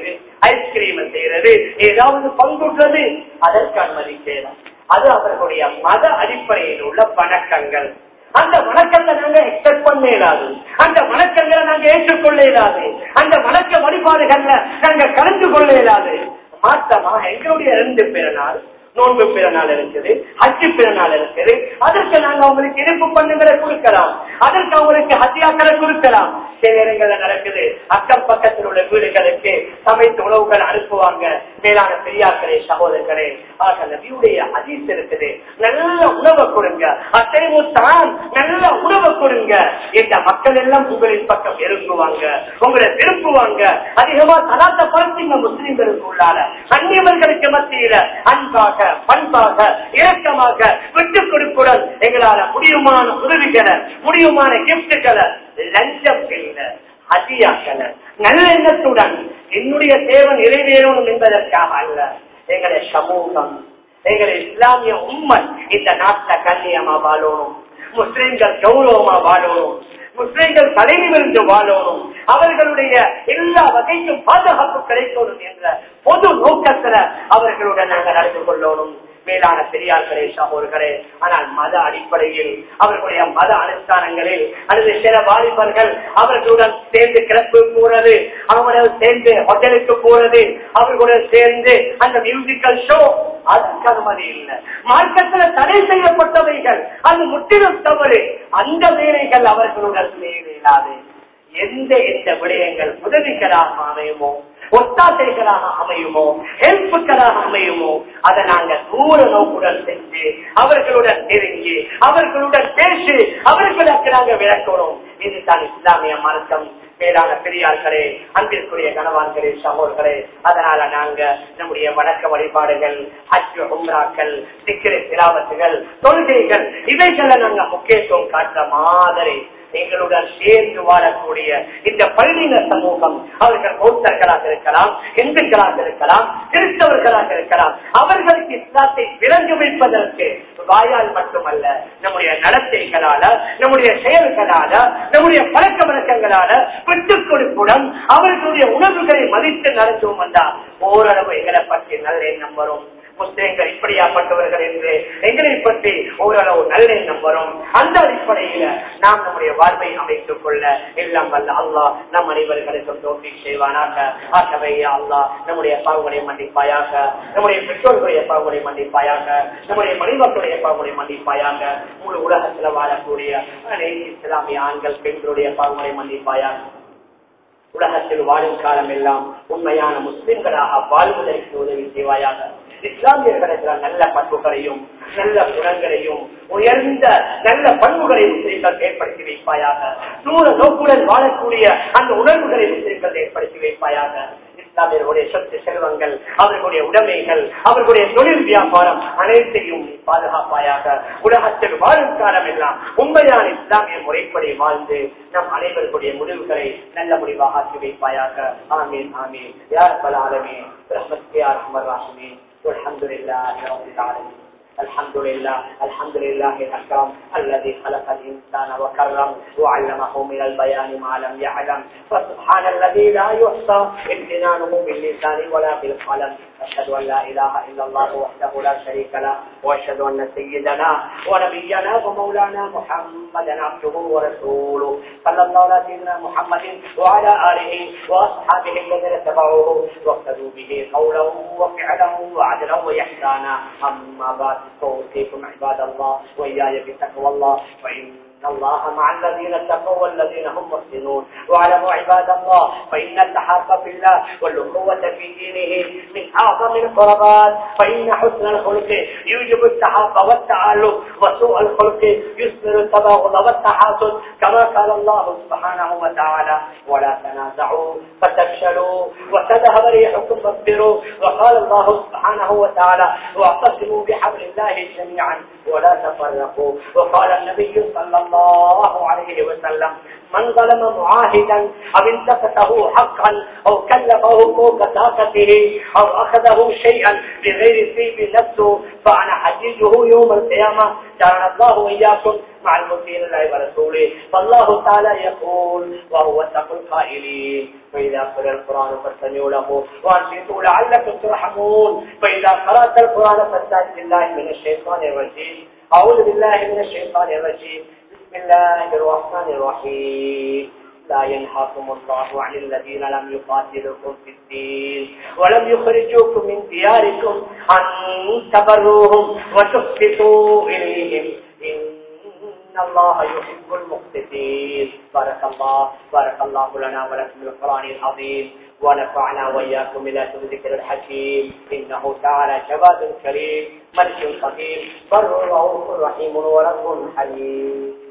ஐஸ்கிரீம் செய்யறது ஏதாவது பங்குறது அதற்கு அனுமதிக்கலாம் அது அவர்களுடைய மத அடிப்படையில் உள்ள வணக்கங்கள் அந்த வணக்கத்தை நாங்க எக்ஸ்பெக்ட் பண்ண இயலாது அந்த வணக்கங்களை நாங்க ஏற்றுக்கொள்ள இயலாது அந்த வணக்க வழிபாடுகள்ல நாங்க கலந்து கொள்ள இயலாது மாற்றமாக எங்களுடைய ரெண்டு பிறநாள் நோன்பு பிறநாள் இருக்குது ஹஜ்ஜு பிறநாள் இருக்குது அதற்கு நாங்க அவங்களுக்கு இனிப்பு பண்ணுங்களை கொடுக்கலாம் அதற்கு அவங்களுக்கு ஹத்தியாக்களை கொடுக்கலாம் சில நேரங்கள்ல நடக்குது அக்கம் பக்கத்தில் உள்ள வீடுகளுக்கு சமைத்து உணவுகள் அனுப்புவாங்க மேலான பெரியார்களே சகோதரர்களே ஆக நபியுடைய ஹதீஸ் இருக்குது நல்ல உணவை கொடுங்க அசைவு தான் நல்ல உணவை கொடுங்க இந்த மக்கள் எல்லாம் உங்களின் பக்கம் நெருங்குவாங்க உங்களை விரும்புவாங்க அதிகமா தலாத்த பழத்திங்க முஸ்லிம்களுக்கு உள்ளால அந்நியவர்களுக்கு மத்தியில அன்பாக பண்பாக இரக்கமாக விட்டு கொடுப்புடன் எங்களால முடியுமான உதவிகளை முடியுமான கிப்டுகளை லஞ்சம் இல்லை அதியாக்களை நல்ல எண்ணத்துடன் என்னுடைய தேவை நிறைவேறணும் என்பதற்காக அல்ல எங்களை சமூகம் எங்களை இஸ்லாமிய உண்மை இந்த நாட்டுல கண்ணியமா வாழணும் முஸ்லிம்கள் கௌரவமா வாழணும் முஸ்லிம்கள் தலைநிமிர்ந்து வாழணும் அவர்களுடைய எல்லா வகைக்கும் பாதுகாப்பு கிடைக்கணும் என்ற பொது நோக்கத்துல அவர்களுடன் நாங்கள் நடந்து கொள்ளணும் மேலான பெரியார்களே சகோதர்களே ஆனால் மத அடிப்படையில் அவர்களுடைய மத அனுஷ்டானங்களில் அல்லது சில வாலிபர்கள் அவர்களுடன் சேர்ந்து கிளப்பு போறது அவங்களுடன் சேர்ந்து ஹோட்டலுக்கு போறது அவர்களுடன் சேர்ந்து அந்த மியூசிக்கல் ஷோ அதுக்கு அனுமதி இல்லை மார்க்கத்துல தடை செய்யப்பட்டவைகள் அது முற்றிலும் தவறு அந்த வேலைகள் அவர்களுடன் செய்யலாது எந்த எந்த விடயங்கள் உதவிகளாக அமையுமோ ஒத்தாசைகளாக அமையுமோ ஹெல்ப்புகளாக அமையுமோ அதை நாங்க தூர நோக்குடன் செஞ்சு அவர்களுடன் நெருங்கி அவர்களுடன் பேசி அவர்களுக்கு நாங்க விளக்கணும் இதுதான் இஸ்லாமிய மார்க்கம் மேலான பெரியார்களே அன்பிற்குரிய கணவான்களே சகோதர்களே அதனால நாங்க நம்முடைய வணக்க வழிபாடுகள் ஹஜ் உம்ராக்கள் சிக்கிர திராவத்துகள் தொழுகைகள் இவைகளை நாங்க முக்கியத்துவம் காட்டுற மாதிரி எங்களுடன் சேர்ந்து வாழக்கூடிய இந்த பள்ளின சமூகம் அவர்கள் பௌத்தர்களாக இருக்கலாம் இந்துக்களாக இருக்கலாம் கிறிஸ்தவர்களாக இருக்கலாம் அவர்களுக்கு இஸ்லாத்தை விளங்க வைப்பதற்கு வாயால் மட்டுமல்ல நம்முடைய நடத்தைகளால நம்முடைய செயல்களால நம்முடைய பழக்க வழக்கங்களால விட்டுக் கொடுப்புடன் அவர்களுடைய உணர்வுகளை மதித்து நடத்துவோம் என்றால் ஓரளவு எங்களை பற்றி நல்ல எண்ணம் வரும் முஸ்லிம்கள் இப்படியாப்பட்டவர்கள் என்று எங்களை பற்றி ஓரளவு நல்ல எண்ணம் வரும் அந்த அடிப்படையில நாம் நம்முடைய வாழ்வை அமைத்துக் கொள்ள எல்லாம் வல்ல அல்லாஹ் நம் அனைவர்களுக்கும் தோல்வி செய்வானாக ஆகவே அல்லாஹ் நம்முடைய பாவங்களை மன்னிப்பாயாக நம்முடைய பெற்றோர்களுடைய பாவங்களை மன்னிப்பாயாக நம்முடைய மணிமக்களுடைய பாவங்களை மன்னிப்பாயாக முழு உலகத்துல வாழக்கூடிய அனைத்து இஸ்லாமிய ஆண்கள் பெண்களுடைய பாவங்களை மன்னிப்பாயாக உலகத்தில் வாழும் காலம் எல்லாம் உண்மையான முஸ்லிம்களாக வாழ்வதற்கு உதவி செய்வாயாக இஸ்லாமியர்களுக்கு நல்ல பண்புகளையும் நல்ல குணங்களையும் உயர்ந்த நல்ல பண்புகளை முஸ்லிம்கள் ஏற்படுத்தி வைப்பாயாக தூர நோக்குடன் வாழக்கூடிய அந்த உணர்வுகளை முஸ்லிம்கள் ஏற்படுத்தி வைப்பாயாக இஸ்லாமியர்களுடைய சொத்து செல்வங்கள் அவர்களுடைய உடைமைகள் அவர்களுடைய தொழில் வியாபாரம் அனைத்தையும் நீ பாதுகாப்பாயாக உலகத்தில் வாழும் காலம் எல்லாம் உண்மையான இஸ்லாமிய முறைப்படி வாழ்ந்து நம் அனைவருடைய முடிவுகளை நல்ல முடிவாக ஆக்கி வைப்பாயாக ஆமீன் ஆமீன் யார் பல ஆலமே ரஹ்மத்யார் அமர் ராஹ்மீ والحمد لله رب العالمين الحمد لله الحمد لله الأكرم الذي خلق الإنسان وكرم وعلمه من البيان ما لم يعلم فسبحان الذي لا يحصى امتنانه باللسان ولا بالقلم أشهد أن لا إله إلا الله وحده لا شريك له وأشهد أن سيدنا ونبينا ومولانا محمدا عبده ورسوله صلى الله على سيدنا محمد وعلى آله وأصحابه الذين اتبعوه واقتدوا به قوله وفعله وعدله وإحسانا أما بعد فأوصيكم عباد الله وإياي بتقوى الله وإن الله مع الذين اتقوا والذين هم محسنون واعلموا عباد الله فإن التحاق في الله والأخوة في دينه من أعظم القربات فإن حسن الخلق يوجب التحاق والتعالق وسوء الخلق يثمر التباغض والتحاسد كما قال الله سبحانه وتعالى ولا تنازعوا فتفشلوا وتذهب ريحكم فاصبروا وقال الله سبحانه وتعالى واعتصموا بحبل الله جميعا ولا تفرقوا وقال النبي صلى الله الله عليه وسلم من ظلم معاهدا او انتقصه حقا او كلفه فوق طاقته او اخذه شيئا بغير سيف نفسه فانا حجيجه يوم القيامه جعلنا الله واياكم مع المطيع الله ورسوله فالله تعالى يقول وهو اتقوا القائلين فإذا قرأ القرآن فاستمعوا له وأنصتوا لعلكم ترحمون فإذا قرأت القرآن فاستعذ بالله من الشيطان الرجيم أعوذ بالله من الشيطان الرجيم بسم الله الرحمن الرحيم لا ينهاكم الله عن الذين لم يقاتلوكم في الدين ولم يخرجوكم من دياركم أن تبروهم وتقسطوا إليهم إن الله يحب المقسطين بارك الله بارك الله لنا ولكم بالقرآن العظيم ونفعنا وإياكم إلى ذكر الحكيم إنه تعالى جواد كريم ملك قدير بر رؤوف رحيم ورب حليم